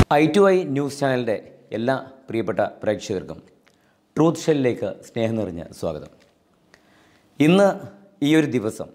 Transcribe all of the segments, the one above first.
I two I news ചാനലിൻ്റെ എല്ലാ പ്രിയപ്പെട്ട പ്രേക്ഷകർക്കും ട്രൂത്ത് ഷെല്ലിലേക്ക് സ്നേഹം നിറഞ്ഞ സ്വാഗതം ഇന്ന് ഈ ഒരു ദിവസം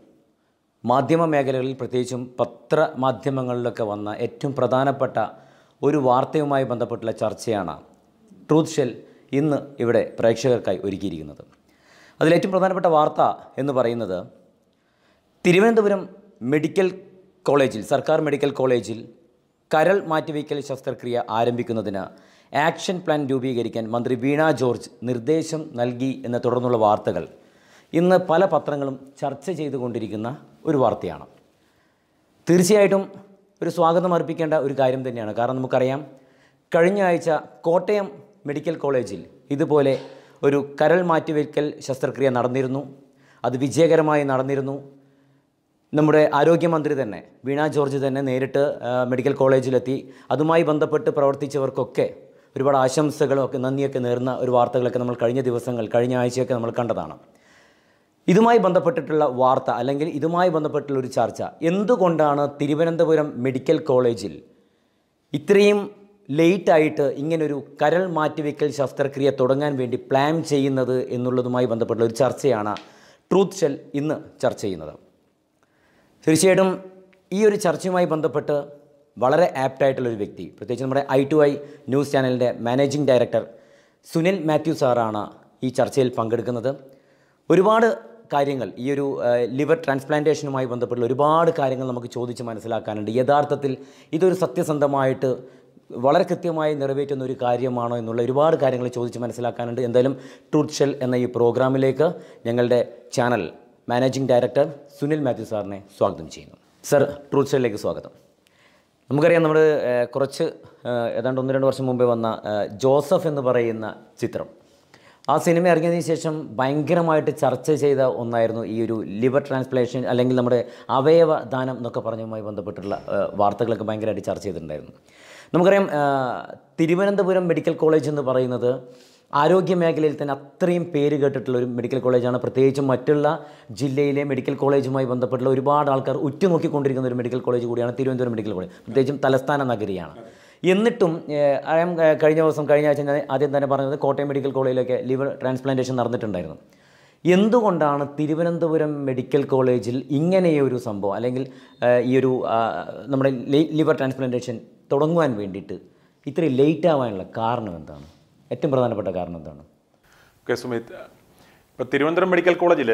മാധ്യമ മേഖലകളിൽ പ്രത്യേകിച്ചും പത്രമാധ്യമങ്ങളിലൊക്കെ വന്ന ഏറ്റവും പ്രധാനപ്പെട്ട ഒരു വാർത്തയുമായി ബന്ധപ്പെട്ടുള്ള ചർച്ചയാണ് ട്രൂത്ത് ഷെൽ ഇന്ന് ഇവിടെ പ്രേക്ഷകർക്കായി ഒരുക്കിയിരിക്കുന്നത് അതിലേറ്റവും പ്രധാനപ്പെട്ട വാർത്ത എന്ന് പറയുന്നത് തിരുവനന്തപുരം മെഡിക്കൽ കോളേജിൽ സർക്കാർ മെഡിക്കൽ കോളേജിൽ കരൾ മാറ്റിവയ്ക്കൽ ശസ്ത്രക്രിയ ആരംഭിക്കുന്നതിന് ആക്ഷൻ പ്ലാൻ രൂപീകരിക്കാൻ മന്ത്രി വീണ ജോർജ് നിർദ്ദേശം നൽകി എന്ന തുടർന്നുള്ള വാർത്തകൾ ഇന്ന് പല പത്രങ്ങളും ചർച്ച ചെയ്തുകൊണ്ടിരിക്കുന്ന ഒരു വാർത്തയാണ് തീർച്ചയായിട്ടും ഒരു സ്വാഗതം അർപ്പിക്കേണ്ട ഒരു കാര്യം തന്നെയാണ് കാരണം നമുക്കറിയാം കഴിഞ്ഞ ആഴ്ച കോട്ടയം മെഡിക്കൽ കോളേജിൽ ഇതുപോലെ ഒരു കരൾ മാറ്റിവയ്ക്കൽ ശസ്ത്രക്രിയ നടന്നിരുന്നു അത് വിജയകരമായി നടന്നിരുന്നു നമ്മുടെ ആരോഗ്യമന്ത്രി തന്നെ വീണ ജോർജ് തന്നെ നേരിട്ട് ആ, മെഡിക്കൽ കോളേജിലെത്തി അതുമായി ബന്ധപ്പെട്ട് പ്രവർത്തിച്ചവർക്കൊക്കെ ഒരുപാട് ആശംസകളൊക്കെ നന്ദിയൊക്കെ നേർന്ന ഒരു വാർത്തകളൊക്കെ നമ്മൾ കഴിഞ്ഞ ദിവസങ്ങൾ കഴിഞ്ഞ ആഴ്ചയൊക്കെ നമ്മൾ കണ്ടതാണ് ഇതുമായി ബന്ധപ്പെട്ടിട്ടുള്ള വാർത്ത അല്ലെങ്കിൽ ഇതുമായി ബന്ധപ്പെട്ടുള്ള ഒരു ചർച്ച എന്തുകൊണ്ടാണ് തിരുവനന്തപുരം മെഡിക്കൽ കോളേജിൽ ഇത്രയും ലേറ്റായിട്ട് ഇങ്ങനൊരു കരൾ മാറ്റിവെക്കൽ ശസ്ത്രക്രിയ തുടങ്ങാൻ വേണ്ടി പ്ലാൻ ചെയ്യുന്നത് എന്നുള്ളതുമായി ബന്ധപ്പെട്ടുള്ള ഒരു ചർച്ചയാണ് ട്രൂത്ത് ഷെൽ ഇന്ന് ചർച്ച ചെയ്യുന്നത് തീർച്ചയായിട്ടും ഈ ഒരു ചർച്ചയുമായി ബന്ധപ്പെട്ട് വളരെ ആപ്റ്റായിട്ടുള്ളൊരു വ്യക്തി പ്രത്യേകിച്ച് നമ്മുടെ ഐ ടു ഐ ന്യൂസ് ചാനലിൻ്റെ മാനേജിംഗ് ഡയറക്ടർ സുനിൽ മാത്യു സാറാണ് ഈ ചർച്ചയിൽ പങ്കെടുക്കുന്നത് ഒരുപാട് കാര്യങ്ങൾ ഈ ഒരു ഏഹ്, ലിവർ ട്രാൻസ്പ്ലാന്റേഷനുമായി ബന്ധപ്പെട്ടുള്ള ഒരുപാട് കാര്യങ്ങൾ നമുക്ക് ചോദിച്ച് മനസ്സിലാക്കാനുണ്ട് യഥാർത്ഥത്തിൽ ഇതൊരു സത്യസന്ധമായിട്ട് വളരെ കൃത്യമായി നിറവേറ്റുന്ന ഒരു കാര്യമാണോ എന്നുള്ള ഒരുപാട് കാര്യങ്ങൾ ചോദിച്ച് മനസ്സിലാക്കാനുണ്ട് എന്തായാലും ട്രൂത്ത് ഷെൽ എന്ന ഈ പ്രോഗ്രാമിലേക്ക് ഞങ്ങളുടെ channel managing director Sunil Mathew സാറിനെ സ്വാഗതം ചെയ്യുന്നു സർ ട്രൂത്ത് ഷെല്ലിലേക്ക് സ്വാഗതം നമുക്കറിയാം നമ്മൾ കുറച്ച് ഏഹ്, ഏതാണ്ട് ഒന്ന് രണ്ട് വർഷം മുമ്പേ വന്ന ഏഹ്, ജോസഫ് എന്ന് പറയുന്ന ചിത്രം ആ സിനിമ ഇറങ്ങിയതിന് ശേഷം ഭയങ്കരമായിട്ട് ചർച്ച ചെയ്ത ഒന്നായിരുന്നു ഈ ഒരു ലിവർ ട്രാൻസ്പ്ലേഷൻ അല്ലെങ്കിൽ നമ്മുടെ അവയവ ദാനം എന്നൊക്കെ പറഞ്ഞതുമായി ബന്ധപ്പെട്ടുള്ള ഏഹ്, വാർത്തകളൊക്കെ ഭയങ്കരമായിട്ട് ചർച്ച ചെയ്തിട്ടുണ്ടായിരുന്നു നമുക്കറിയാം ഏഹ്, തിരുവനന്തപുരം മെഡിക്കൽ കോളേജ് എന്ന് പറയുന്നത് ആരോഗ്യ മേഖലയിൽ തന്നെ അത്രയും പേര് കേട്ടിട്ടുള്ള ഒരു മെഡിക്കൽ കോളേജാണ് പ്രത്യേകിച്ചും മറ്റുള്ള ജില്ലയിലെ മെഡിക്കൽ കോളേജുമായി ബന്ധപ്പെട്ടുള്ള ഒരുപാട് ആൾക്കാർ ഉറ്റുനോക്കിക്കൊണ്ടിരിക്കുന്ന ഒരു മെഡിക്കൽ കോളേജ് കൂടിയാണ് തിരുവനന്തപുരം മെഡിക്കൽ കോളേജ് പ്രത്യേകിച്ചും തലസ്ഥാന നഗരിയാണ് എന്നിട്ടും ഏഹ്, അറിയാം ഏഹ്, കഴിഞ്ഞ ദിവസം കഴിഞ്ഞ ആഴ്ച ഞാൻ ആദ്യം തന്നെ പറഞ്ഞത് കോട്ടയം മെഡിക്കൽ കോളേജിലൊക്കെ ലിവർ ട്രാൻസ്പ്ലാന്റേഷൻ നടന്നിട്ടുണ്ടായിരുന്നു എന്തുകൊണ്ടാണ് തിരുവനന്തപുരം മെഡിക്കൽ കോളേജിൽ ഇങ്ങനെയൊരു സംഭവം അല്ലെങ്കിൽ ഏഹ്, ഈ ഒരു ആ, നമ്മുടെ ലി- ലിവർ ട്രാൻസ്പ്ലാന്റേഷൻ തുടങ്ങുവാൻ വേണ്ടിയിട്ട് ഇത്രയും ലേറ്റ് ആവാനുള്ള കാരണം എന്താണ് ഏറ്റവും പ്രധാനപ്പെട്ട കാരണം എന്താണ് ഓക്കെ സുമിത് ഇപ്പൊ തിരുവനന്തപുരം മെഡിക്കൽ കോളേജിൽ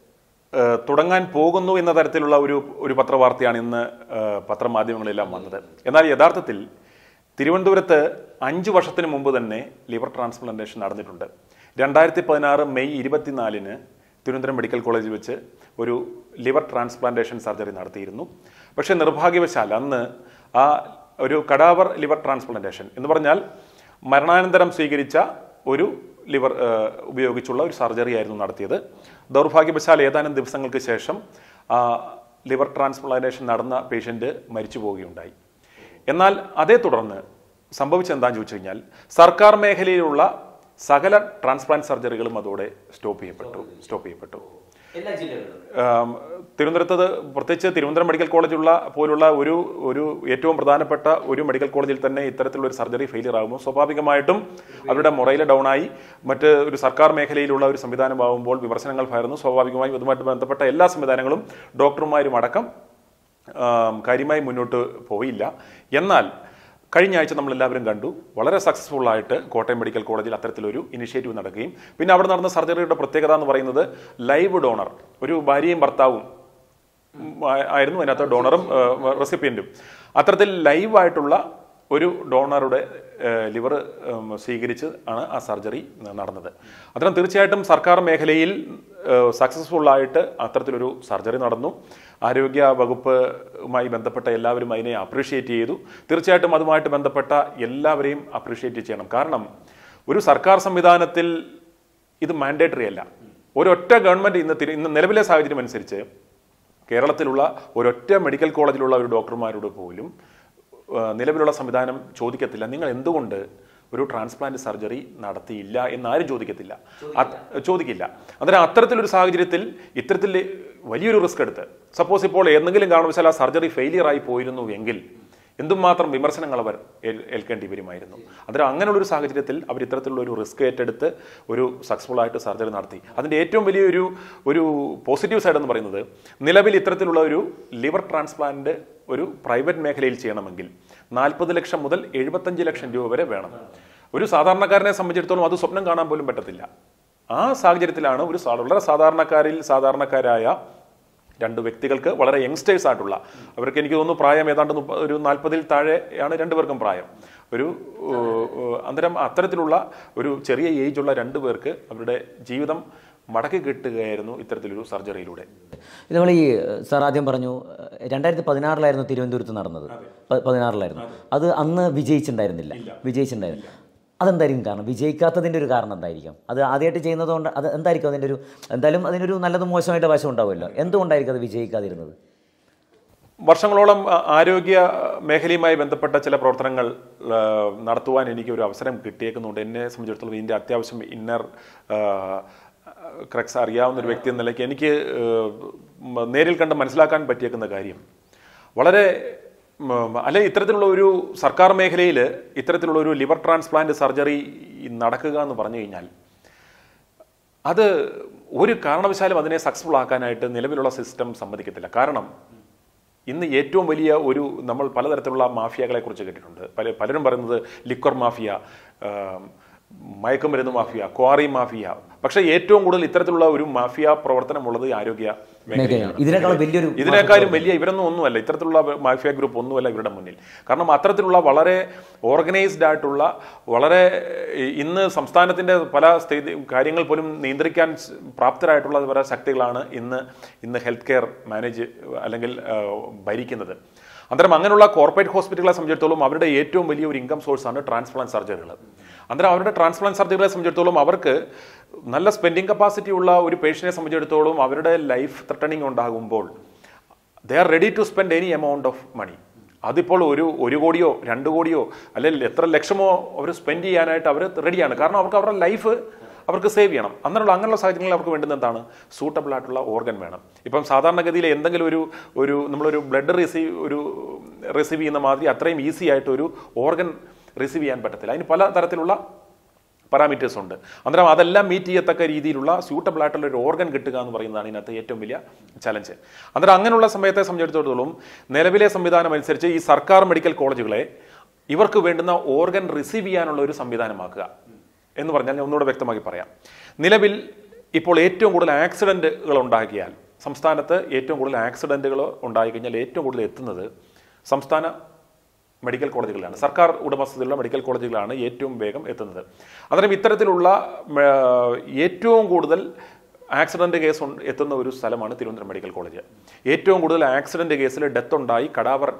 തുടങ്ങാൻ പോകുന്നു എന്ന തരത്തിലുള്ള ഒരു ഒരു പത്രവാർത്തയാണ് ഇന്ന് ഏഹ്, പത്രമാധ്യമങ്ങളിലെല്ലാം വന്നത് എന്നാൽ യഥാർത്ഥത്തിൽ തിരുവനന്തപുരത്ത് അഞ്ച് വർഷത്തിന് മുമ്പ് തന്നെ ലിവർ ട്രാൻസ്പ്ലാന്റേഷൻ നടന്നിട്ടുണ്ട് രണ്ടായിരത്തി പതിനാറ് മെയ് ഇരുപത്തിനാലിന് തിരുവനന്തപുരം മെഡിക്കൽ കോളേജിൽ വെച്ച് ഒരു ലിവർ ട്രാൻസ്പ്ലാന്റേഷൻ സർജറി നടത്തിയിരുന്നു പക്ഷേ നിർഭാഗ്യവശാൽ അന്ന് ആ ഒരു കടാവർ ലിവർ ട്രാൻസ്പ്ലാന്റേഷൻ എന്ന് പറഞ്ഞാൽ മരണാനന്തരം സ്വീകരിച്ച ഒരു ലിവർ ഏഹ്, ഉപയോഗിച്ചുള്ള ഒരു സർജറി ആയിരുന്നു നടത്തിയത് ദൗർഭാഗ്യവശാൽ ഏതാനും ദിവസങ്ങൾക്ക് ശേഷം ആ ലിവർ ട്രാൻസ്പ്ലാന്റേഷൻ നടന്ന പേഷ്യൻ്റ് മരിച്ചു പോവുകയുണ്ടായി എന്നാൽ അതേ തുടർന്ന് സംഭവിച്ചെന്താന്ന് ചോദിച്ചു കഴിഞ്ഞാൽ സർക്കാർ മേഖലയിലുള്ള സകല ട്രാൻസ്പ്ലാന്റ് സർജറികളും അതോടെ സ്റ്റോപ്പ് ചെയ്യപ്പെട്ടു സ്റ്റോപ്പ് ചെയ്യപ്പെട്ടു എല്ലാ ജില്ലകളിലും ആം, തിരുവനന്തപുരത്ത് പ്രത്യേകിച്ച് തിരുവനന്തപുരം മെഡിക്കൽ കോളേജുള്ള പോലുള്ള ഒരു ഒരു ഏറ്റവും പ്രധാനപ്പെട്ട ഒരു മെഡിക്കൽ കോളേജിൽ തന്നെ ഇത്തരത്തിലുള്ള ഒരു സർജറി ഫെയിലിയർ ആകുമ്പോൾ സ്വാഭാവികമായിട്ടും അവരുടെ മൊറയിലെ ഡൗൺ ആയി മറ്റ് ഒരു സർക്കാർ മേഖലയിലുള്ള ഒരു സംവിധാനമാകുമ്പോൾ വിമർശനങ്ങൾ ഭയർന്നു സ്വാഭാവികമായും ഇതുമായിട്ട് ബന്ധപ്പെട്ട എല്ലാ സംവിധാനങ്ങളും ഡോക്ടർമാരും അടക്കം ആം, കാര്യമായി മുന്നോട്ട് പോയില്ല എന്നാൽ കഴിഞ്ഞ ആഴ്ച നമ്മൾ എല്ലാവരും കണ്ടു വളരെ സക്സസ്ഫുൾ ആയിട്ട് കോട്ടയം മെഡിക്കൽ കോളേജിൽ അത്തരത്തിലൊരു ഇനിഷ്യേറ്റീവ് നടക്കുകയും പിന്നെ അവിടെ നടന്ന സർജറിയുടെ പ്രത്യേകത എന്ന് പറയുന്നത് ലൈവ് ഡോണർ ഒരു ഭാര്യയും ഭർത്താവും ഉം, ആ- ആയിരുന്നു അതിനകത്ത് ഡോണറും റെസിപ്പിയൻറ്റും അത്തരത്തിൽ ലൈവായിട്ടുള്ള ഒരു ഡോണറുടെ ലിവർ സ്വീകരിച്ച് ആണ് ആ സർജറി നടന്നത് അത്തരം തീർച്ചയായിട്ടും സർക്കാർ മേഖലയിൽ സക്സസ്ഫുൾ ആയിട്ട് അത്തരത്തിലൊരു സർജറി നടന്നു ആരോഗ്യ വകുപ്പുമായി ബന്ധപ്പെട്ട എല്ലാവരും അതിനെ അപ്രീഷിയേറ്റ് ചെയ്തു തീർച്ചയായിട്ടും അതുമായിട്ട് ബന്ധപ്പെട്ട എല്ലാവരെയും അപ്രീഷിയേറ്റ് ചെയ്യണം കാരണം ഒരു സർക്കാർ സംവിധാനത്തിൽ ഇത് മാൻഡേറ്ററി അല്ല ഒരൊറ്റ ഗവൺമെന്റ് ഇന്ന് തിരു- ഇന്ന് നിലവിലെ സാഹചര്യം അനുസരിച്ച് കേരളത്തിലുള്ള ഒരൊറ്റ മെഡിക്കൽ കോളേജിലുള്ള ഒരു ഡോക്ടർമാരോട് പോലും ആ, നിലവിലുള്ള സംവിധാനം ചോദിക്കത്തില്ല നിങ്ങൾ എന്തുകൊണ്ട് ഒരു ട്രാൻസ്പ്ലാന്റ് സർജറി നടത്തിയില്ല എന്നാരും ചോദിക്കത്തില്ല അത് ചോദിക്കില്ല അന്നേരം അത്തരത്തിലൊരു സാഹചര്യത്തിൽ ഇത്തരത്തിൽ വലിയൊരു റിസ്ക് എടുത്ത് സപ്പോസ് ഇപ്പോൾ എന്തെങ്കിലും കാരണവശാൽ ആ സർജറി ഫെയിലിയർ ആയി പോയിരുന്നു എങ്കിൽ എന്തുമാത്രം വിമർശനങ്ങൾ അവർ ഏൽ- ഏൽക്കേണ്ടി വരുമായിരുന്നു അന്നേരം അങ്ങനെയുള്ള ഒരു സാഹചര്യത്തിൽ അവർ ഇത്തരത്തിലുള്ള ഒരു റിസ്ക് ഏറ്റെടുത്ത് ഒരു സക്സസ്ഫുൾ ആയിട്ട് സർജറി നടത്തി അതിൻ്റെ ഏറ്റവും വലിയൊരു ഒരു പോസിറ്റീവ് സൈഡ് എന്ന് പറയുന്നത് നിലവിൽ ഇത്തരത്തിലുള്ള ഒരു ലിവർ ട്രാൻസ്പ്ലാന്റ് ഒരു പ്രൈവറ്റ് മേഖലയിൽ ചെയ്യണമെങ്കിൽ നാൽപ്പത് ലക്ഷം മുതൽ എഴുപത്തഞ്ച് ലക്ഷം രൂപ വരെ വേണം ഒരു സാധാരണക്കാരനെ സംബന്ധിച്ചിടത്തോളം അത് സ്വപ്നം കാണാൻ പോലും പറ്റത്തില്ല ആ സാഹചര്യത്തിലാണ് ഒരു സാ- വളരെ സാധാരണക്കാരിൽ സാധാരണക്കാരായ രണ്ട് വ്യക്തികൾക്ക് വളരെ യങ്സ്റ്റേഴ്സ് ആയിട്ടുള്ള അവർക്ക് എനിക്ക് തോന്നുന്നു പ്രായം ഏതാണ്ട് മുപ്പ- ഒരു നാൽപ്പതിൽ താഴെയാണ് രണ്ടുപേർക്കും പ്രായം ഒരു ഏഹ്, ഏഹ്, അന്നേരം അത്തരത്തിലുള്ള ഒരു ചെറിയ ഏജുള്ള രണ്ടു പേർക്ക് അവരുടെ ജീവിതം മടക്കി കിട്ടുകയായിരുന്നു ഇത്തരത്തിലൊരു സർജറിയിലൂടെ ഇത് നമ്മൾ ഈ സാർ ആദ്യം പറഞ്ഞു രണ്ടായിരത്തി പതിനാറിലായിരുന്നു തിരുവനന്തപുരത്ത് നടന്നത് പ- പതിനാറിലായിരുന്നു അത് അന്ന് വിജയിച്ചിട്ടുണ്ടായിരുന്നില്ല വിജയിച്ചിട്ടുണ്ടായിരുന്നില്ല അതെന്തായിരിക്കും കാരണം വിജയിക്കാത്തതിൻ്റെ ഒരു കാരണം എന്തായിരിക്കും അത് ആദ്യമായിട്ട് ചെയ്യുന്നതുകൊണ്ട് അത് എന്തായിരിക്കും അതിൻ്റെ ഒരു എന്തായാലും അതിനൊരു നല്ലതും മോശമായിട്ട് വശം ഉണ്ടാവുമല്ലോ എന്തുകൊണ്ടായിരിക്കും അത് വിജയിക്കാതിരുന്നത് വർഷങ്ങളോളം ആ, ആരോഗ്യ മേഖലയുമായി ബന്ധപ്പെട്ട ചില പ്രവർത്തനങ്ങൾ ആ, നടത്തുവാൻ എനിക്ക് ഒരു അവസരം കിട്ടിയേക്കുന്നുണ്ട് എന്നെ സംബന്ധിച്ചിടത്തോളം ഇതിൻ്റെ അത്യാവശ്യം ഇന്നർ ക്രക്സ് അറിയാവുന്ന ഒരു വ്യക്തി എന്ന നിലയ്ക്ക് എനിക്ക് ആ, മ, നേരിൽ കണ്ട് മനസ്സിലാക്കാൻ പറ്റിയേക്കുന്ന കാര്യം വളരെ ഉം, അല്ലെ ഇത്തരത്തിലുള്ള ഒരു സർക്കാർ മേഖലയിൽ ഇത്തരത്തിലുള്ള ഒരു ലിവർ ട്രാൻസ്പ്ലാന്റ് സർജറി നടക്കുക എന്ന് പറഞ്ഞു കഴിഞ്ഞാൽ അത് ഒരു കാരണവശാലും അതിനെ സക്സസ്ഫുൾ ആക്കാനായിട്ട് നിലവിലുള്ള സിസ്റ്റം സമ്മതിക്കത്തില്ല കാരണം ഇന്ന് ഏറ്റവും വലിയ ഒരു നമ്മൾ പലതരത്തിലുള്ള മാഫിയകളെ കുറിച്ച് കേട്ടിട്ടുണ്ട് പല പലരും പറയുന്നത് ലിക്വർ മാഫിയ ആം, മയക്കുമരുന്ന് മാഫിയ ക്വാറി മാഫിയ പക്ഷേ ഏറ്റവും കൂടുതൽ ഇത്തരത്തിലുള്ള ഒരു മാഫിയ പ്രവർത്തനമുള്ളത് ഈ ആരോഗ്യ മേഖലയിലാണ് ഇതിനേക്കാളും വലിയൊരു ഇതിനേക്കാളും വലിയ ഇവരൊന്നും ഒന്നുമല്ല ഇത്തരത്തിലുള്ള മാഫിയ ഗ്രൂപ്പ് ഒന്നുമല്ല ഇവരുടെ മുന്നിൽ കാരണം അത്തരത്തിലുള്ള വളരെ ഓർഗനൈസ്ഡ് ആയിട്ടുള്ള വളരെ ഏഹ്, ഇന്ന് സംസ്ഥാനത്തിന്റെ പല സ്ഥിതി കാര്യങ്ങൾ പോലും നിയന്ത്രിക്കാൻ സ് പ്രാപ്തരായിട്ടുള്ള പല ശക്തികളാണ് ഇന്ന് ഇന്ന് ഹെൽത്ത് കെയർ മാനേജ് അല്ലെങ്കിൽ ഏഹ്, ഭരിക്കുന്നത് അന്നേരം അങ്ങനെയുള്ള കോർപ്പറേറ്റ് ഹോസ്പിറ്റലുകളെ സംബന്ധിച്ചിടത്തോളം അവരുടെ ഏറ്റവും വലിയ ഒരു ഇൻകം സോഴ്സാണ് ട്രാൻസ്പ്ലാന്റ് സർജറികൾ അന്നേരം അവരുടെ ട്രാൻസ്പ്ലാന്റ് സർജറികളെ സംബന്ധിച്ചിടത്തോളം അവർക്ക് നല്ല സ്പെൻഡിങ് കപ്പാസിറ്റി ഉള്ള ഒരു പേഷ്യനെ സംബന്ധിച്ചിടത്തോളം അവരുടെ ലൈഫ് ത്രട്ടണിങ് ഉണ്ടാകുമ്പോൾ they are ready to spend any amount of money അതിപ്പോൾ ഒരു ഒരു കോടിയോ രണ്ട് കോടിയോ അല്ലെങ്കിൽ എത്ര ലക്ഷമോ അവർ സ്പെൻഡ് ചെയ്യാനായിട്ട് അവർ റെഡിയാണ് കാരണം അവർക്ക് അവരുടെ ലൈഫ് അവർക്ക് സേവ് ചെയ്യണം അങ്ങനെയുള്ള അങ്ങനെയുള്ള സാഹചര്യങ്ങളിൽ അവർക്ക് വേണ്ടുന്ന എന്താണ് സൂട്ടബിൾ ആയിട്ടുള്ള ഓർഗൻ വേണം ഇപ്പം സാധാരണഗതിയിൽ എന്തെങ്കിലും ഒരു ഒരു നമ്മളൊരു ബ്ലഡ് റിസീവ് ഒരു റിസീവ് ചെയ്യുന്ന മാതിരി അത്രയും ഈസി ആയിട്ട് ഒരു ഓർഗൻ റിസീവ് ചെയ്യാൻ പറ്റത്തില്ല അതിന് പല തരത്തിലുള്ള പാരാമീറ്റേഴ്സ് ഉണ്ട് അന്നേരം അതെല്ലാം മീറ്റ് ചെയ്യത്തക്ക രീതിയിലുള്ള സ്യൂട്ടബിൾ ആയിട്ടുള്ള ഒരു ഓർഗൻ കിട്ടുക എന്ന് പറയുന്നതാണ് ഇതിനകത്ത് ഏറ്റവും വലിയ ചലഞ്ച് അന്നേരം അങ്ങനെയുള്ള സമയത്തെ സംബന്ധിച്ചിടത്തോളം നിലവിലെ സംവിധാനം അനുസരിച്ച് ഈ സർക്കാർ മെഡിക്കൽ കോളേജുകളെ ഇവർക്ക് വേണ്ടുന്ന ഓർഗൻ റിസീവ് ചെയ്യാനുള്ള ഒരു സംവിധാനമാക്കുക എന്ന് പറഞ്ഞാൽ ഞാൻ ഒന്നുകൂടെ വ്യക്തമാക്കി പറയാം നിലവിൽ ഇപ്പോൾ ഏറ്റവും കൂടുതൽ ആക്സിഡന്റുകൾ ഉണ്ടാക്കിയാൽ സംസ്ഥാനത്ത് ഏറ്റവും കൂടുതൽ ആക്സിഡന്റുകൾ ഉണ്ടായി കഴിഞ്ഞാൽ ഏറ്റവും കൂടുതൽ എത്തുന്നത് സംസ്ഥാന മെഡിക്കൽ കോളേജുകളാണ് സർക്കാർ ഉടമസ്ഥതയിലുള്ള മെഡിക്കൽ കോളേജുകളാണ് ഏറ്റവും വേഗം എത്തുന്നത് അന്നേരം ഇത്തരത്തിലുള്ള മ, ഏറ്റവും കൂടുതൽ ആക്സിഡന്റ് കേസ് ഉണ്ട്- എത്തുന്ന ഒരു സ്ഥലമാണ് തിരുവനന്തപുരം മെഡിക്കൽ കോളേജ് ഏറ്റവും കൂടുതൽ ആക്സിഡന്റ് കേസിൽ ഡെത്ത് ഉണ്ടായി കടാവർ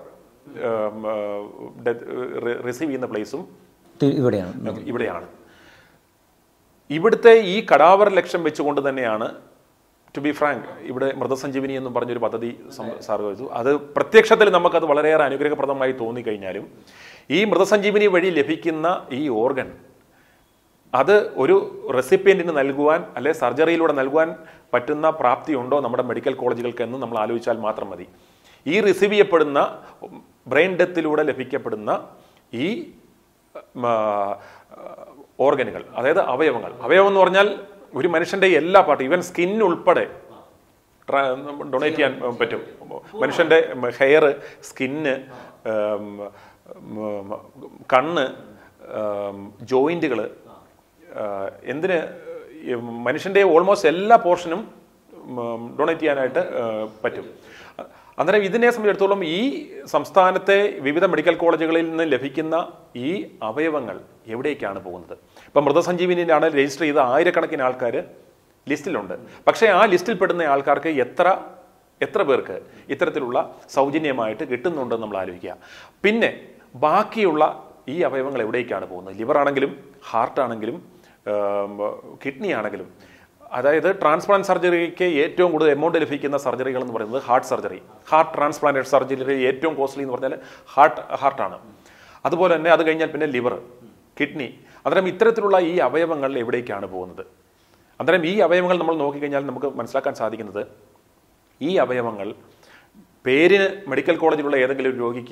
റിസീവ് ചെയ്യുന്ന പ്ലേസും തി- ഇവിടെയാണ് ഇവിടെയാണ് ഇവിടുത്തെ ഈ കടാവർ ലക്ഷ്യം വെച്ചുകൊണ്ട് തന്നെയാണ് ടു ബി ഫ്രാങ്ക് ഇവിടെ മൃതസഞ്ജീവിനി എന്നും പറഞ്ഞൊരു പദ്ധതി സം- സാർ ചെയ്തു അത് പ്രത്യക്ഷത്തിൽ നമുക്കത് വളരെയേറെ അനുഗ്രഹപ്രദമായി തോന്നിക്കഴിഞ്ഞാലും ഈ മൃതസഞ്ജീവിനി വഴി ലഭിക്കുന്ന ഈ ഓർഗൻ അത് ഒരു റെസിപ്പിയന്റിന് നൽകുവാൻ അല്ലെ സർജറിയിലൂടെ നൽകുവാൻ പറ്റുന്ന പ്രാപ്തി ഉണ്ടോ നമ്മുടെ മെഡിക്കൽ കോളേജുകൾക്ക് എന്ന് നമ്മൾ ആലോചിച്ചാൽ മാത്രം മതി ഈ റിസീവ് ചെയ്യപ്പെടുന്ന ബ്രെയിൻ ഡെത്തിലൂടെ ലഭിക്കപ്പെടുന്ന ഈ ഉം, ആ, ഓർഗനുകൾ അതായത് അവയവങ്ങൾ അവയവം എന്ന് പറഞ്ഞാൽ ഒരു മനുഷ്യന്റെ എല്ലാ പാർട്ടും ഈവൻ സ്കിൻ ഉൾപ്പെടെ ഡൊണേറ്റ് ചെയ്യാൻ പറ്റും മനുഷ്യന്റെ ഹെയർ സ്കിന്ന് കണ്ണ് ജോയിന്റുകൾ എന്തിന് ഈ മനുഷ്യന്റെ ഓൾമോസ്റ്റ് എല്ലാ പോർഷനും ഡൊണേറ്റ് ചെയ്യാനായിട്ട് ആ, പറ്റും അന്നേരം ഇതിനെ സംബന്ധിച്ചിടത്തോളം ഈ സംസ്ഥാനത്തെ വിവിധ മെഡിക്കൽ കോളേജുകളിൽ നിന്ന് ലഭിക്കുന്ന ഈ അവയവങ്ങൾ എവിടേക്കാണ് പോകുന്നത് ഇപ്പം മൃതസഞ്ജീവിനിയിലാണ് രജിസ്റ്റർ ചെയ്ത ആയിരക്കണക്കിന് ആൾക്കാർ ലിസ്റ്റിലുണ്ട് പക്ഷേ ആ ലിസ്റ്റിൽ പെടുന്ന ആൾക്കാർക്ക് എത്ര എത്ര പേർക്ക് ഇത്തരത്തിലുള്ള സൗജന്യമായിട്ട് കിട്ടുന്നുണ്ടെന്ന് നമ്മൾ ആലോചിക്കുക പിന്നെ ബാക്കിയുള്ള ഈ അവയവങ്ങൾ എവിടേക്കാണ് പോകുന്നത് ലിവർ ആണെങ്കിലും ഹാർട്ട് ആണെങ്കിലും കിഡ്നി ആണെങ്കിലും അതായത് ട്രാൻസ്പ്ലാന്റ് സർജറിക്ക് ഏറ്റവും കൂടുതൽ എമൗണ്ട് ലഭിക്കുന്ന സർജറികൾ എന്ന് പറയുന്നത് heart surgery heart transplant surgery ഏറ്റവും കോസ്റ്റ്ലി എന്ന് പറഞ്ഞാൽ ഹാർട്ട് ഹാർട്ടാണ് അതുപോലെ തന്നെ അത് കഴിഞ്ഞാൽ പിന്നെ ലിവർ കിഡ്നി അന്നേരം ഇത്തരത്തിലുള്ള ഈ അവയവങ്ങൾ എവിടേക്കാണ് പോകുന്നത് അന്നേരം ഈ അവയവങ്ങൾ നമ്മൾ നോക്കിക്കഴിഞ്ഞാൽ നമുക്ക് മനസ്സിലാക്കാൻ സാധിക്കുന്നത് ഈ അവയവങ്ങൾ പേരിന് മെഡിക്കൽ കോളേജിലുള്ള ഏതെങ്കിലും ഒരു രോഗിക്ക്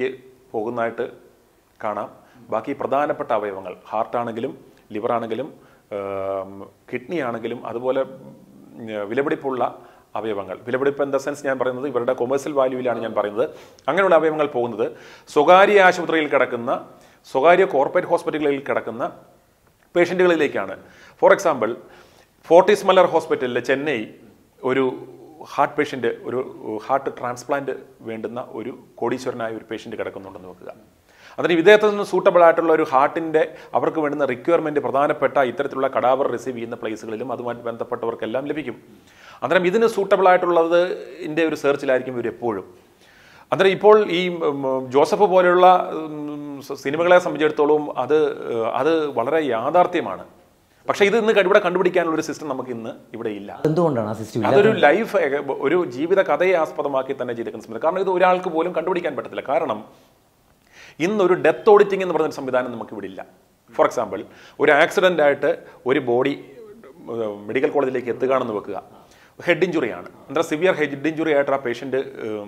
പോകുന്നതായിട്ട് കാണാം ബാക്കി പ്രധാനപ്പെട്ട അവയവങ്ങൾ ഹാർട്ടാണെങ്കിലും ലിവറാണെങ്കിലും കിഡ്നി ആണെങ്കിലും അതുപോലെ ഉം, വിലപിടിപ്പുള്ള അവയവങ്ങൾ വിലപിടിപ്പ് ഇൻ ദ സെൻസ് ഞാൻ പറയുന്നത് ഇവരുടെ കൊമേഴ്സ്യൽ വാല്യൂവിലാണ് ഞാൻ പറയുന്നത് അങ്ങനെയുള്ള അവയവങ്ങൾ പോകുന്നത് സ്വകാര്യ ആശുപത്രിയിൽ കിടക്കുന്ന സ്വകാര്യ കോർപ്പറേറ്റ് ഹോസ്പിറ്റലുകളിൽ കിടക്കുന്ന പേഷ്യൻറ്റുകളിലേക്കാണ് ഫോർ എക്സാമ്പിൾ ഫോർട്ടിസ് മലർ ഹോസ്പിറ്റലിൽ ചെന്നൈ ഒരു ഹാർട്ട് പേഷ്യൻ്റ് ഒരു ഹാർട്ട് ട്രാൻസ്പ്ലാന്റ് വേണ്ടുന്ന ഒരു കോടീശ്വരനായ ഒരു പേഷ്യൻ്റ് കിടക്കുന്നുണ്ടെന്ന് നോക്കുക അതിന് ഇദ്ദേഹത്തിൽ നിന്ന് സൂട്ടബിൾ ആയിട്ടുള്ള ഒരു ഹാർട്ടിൻ്റെ അവർക്ക് വേണ്ടുന്ന റിക്വയർമെൻറ്റ് പ്രധാനപ്പെട്ട ഇത്തരത്തിലുള്ള കടാവർ റിസീവ് ചെയ്യുന്ന പ്ലേസുകളിലും അതുമായി ബന്ധപ്പെട്ടവർക്കെല്ലാം ലഭിക്കും അന്നേരം ഇതിന് സൂട്ടബിൾ ആയിട്ടുള്ളത് ഇതിൻ്റെ ഒരു സെർച്ചിലായിരിക്കും ഇവർ എപ്പോഴും അന്നേരം ഇപ്പോൾ ഈ ഉം, ജോസഫ് പോലെയുള്ള ഉം, സ- സിനിമകളെ സംബന്ധിച്ചിടത്തോളം അത് ഏഹ്, അത് വളരെ യാഥാർത്ഥ്യമാണ് പക്ഷേ ഇത് ഇന്ന് ഇവിടെ കണ്ടുപിടിക്കാനുള്ള ഒരു സിസ്റ്റം നമുക്ക് ഇന്ന് ഇവിടെ ഇല്ല എന്തുകൊണ്ടാണ് ആ സിസ്റ്റം അതൊരു ലൈഫ് ഒരു ജീവിത കഥയെ ആസ്പദമാക്കി തന്നെ ചെയ്തേക്കുന്ന സംവിധാനം കാരണം ഇത് ഒരാൾക്ക് പോലും കണ്ടുപിടിക്കാൻ പറ്റത്തില്ല കാരണം ഇന്നൊരു ഡെത്ത് ഓഡിറ്റിംഗ് എന്ന് പറയുന്ന സംവിധാനം നമുക്ക് ഇവിടെ ഇല്ല ഫോർ എക്സാമ്പിൾ ഒരു ആക്സിഡന്റ് ആയിട്ട് ഒരു ബോഡി മെഡിക്കൽ കോളേജിലേക്ക് എത്തുകയാണെന്ന് വെക്കുക ഹെഡ് ഇഞ്ചുറിയാണ് എന്താ സിവിയർ ഹെഡ് ഇഞ്ചുറി ആയിട്ട് ആ പേഷ്യൻ്റ്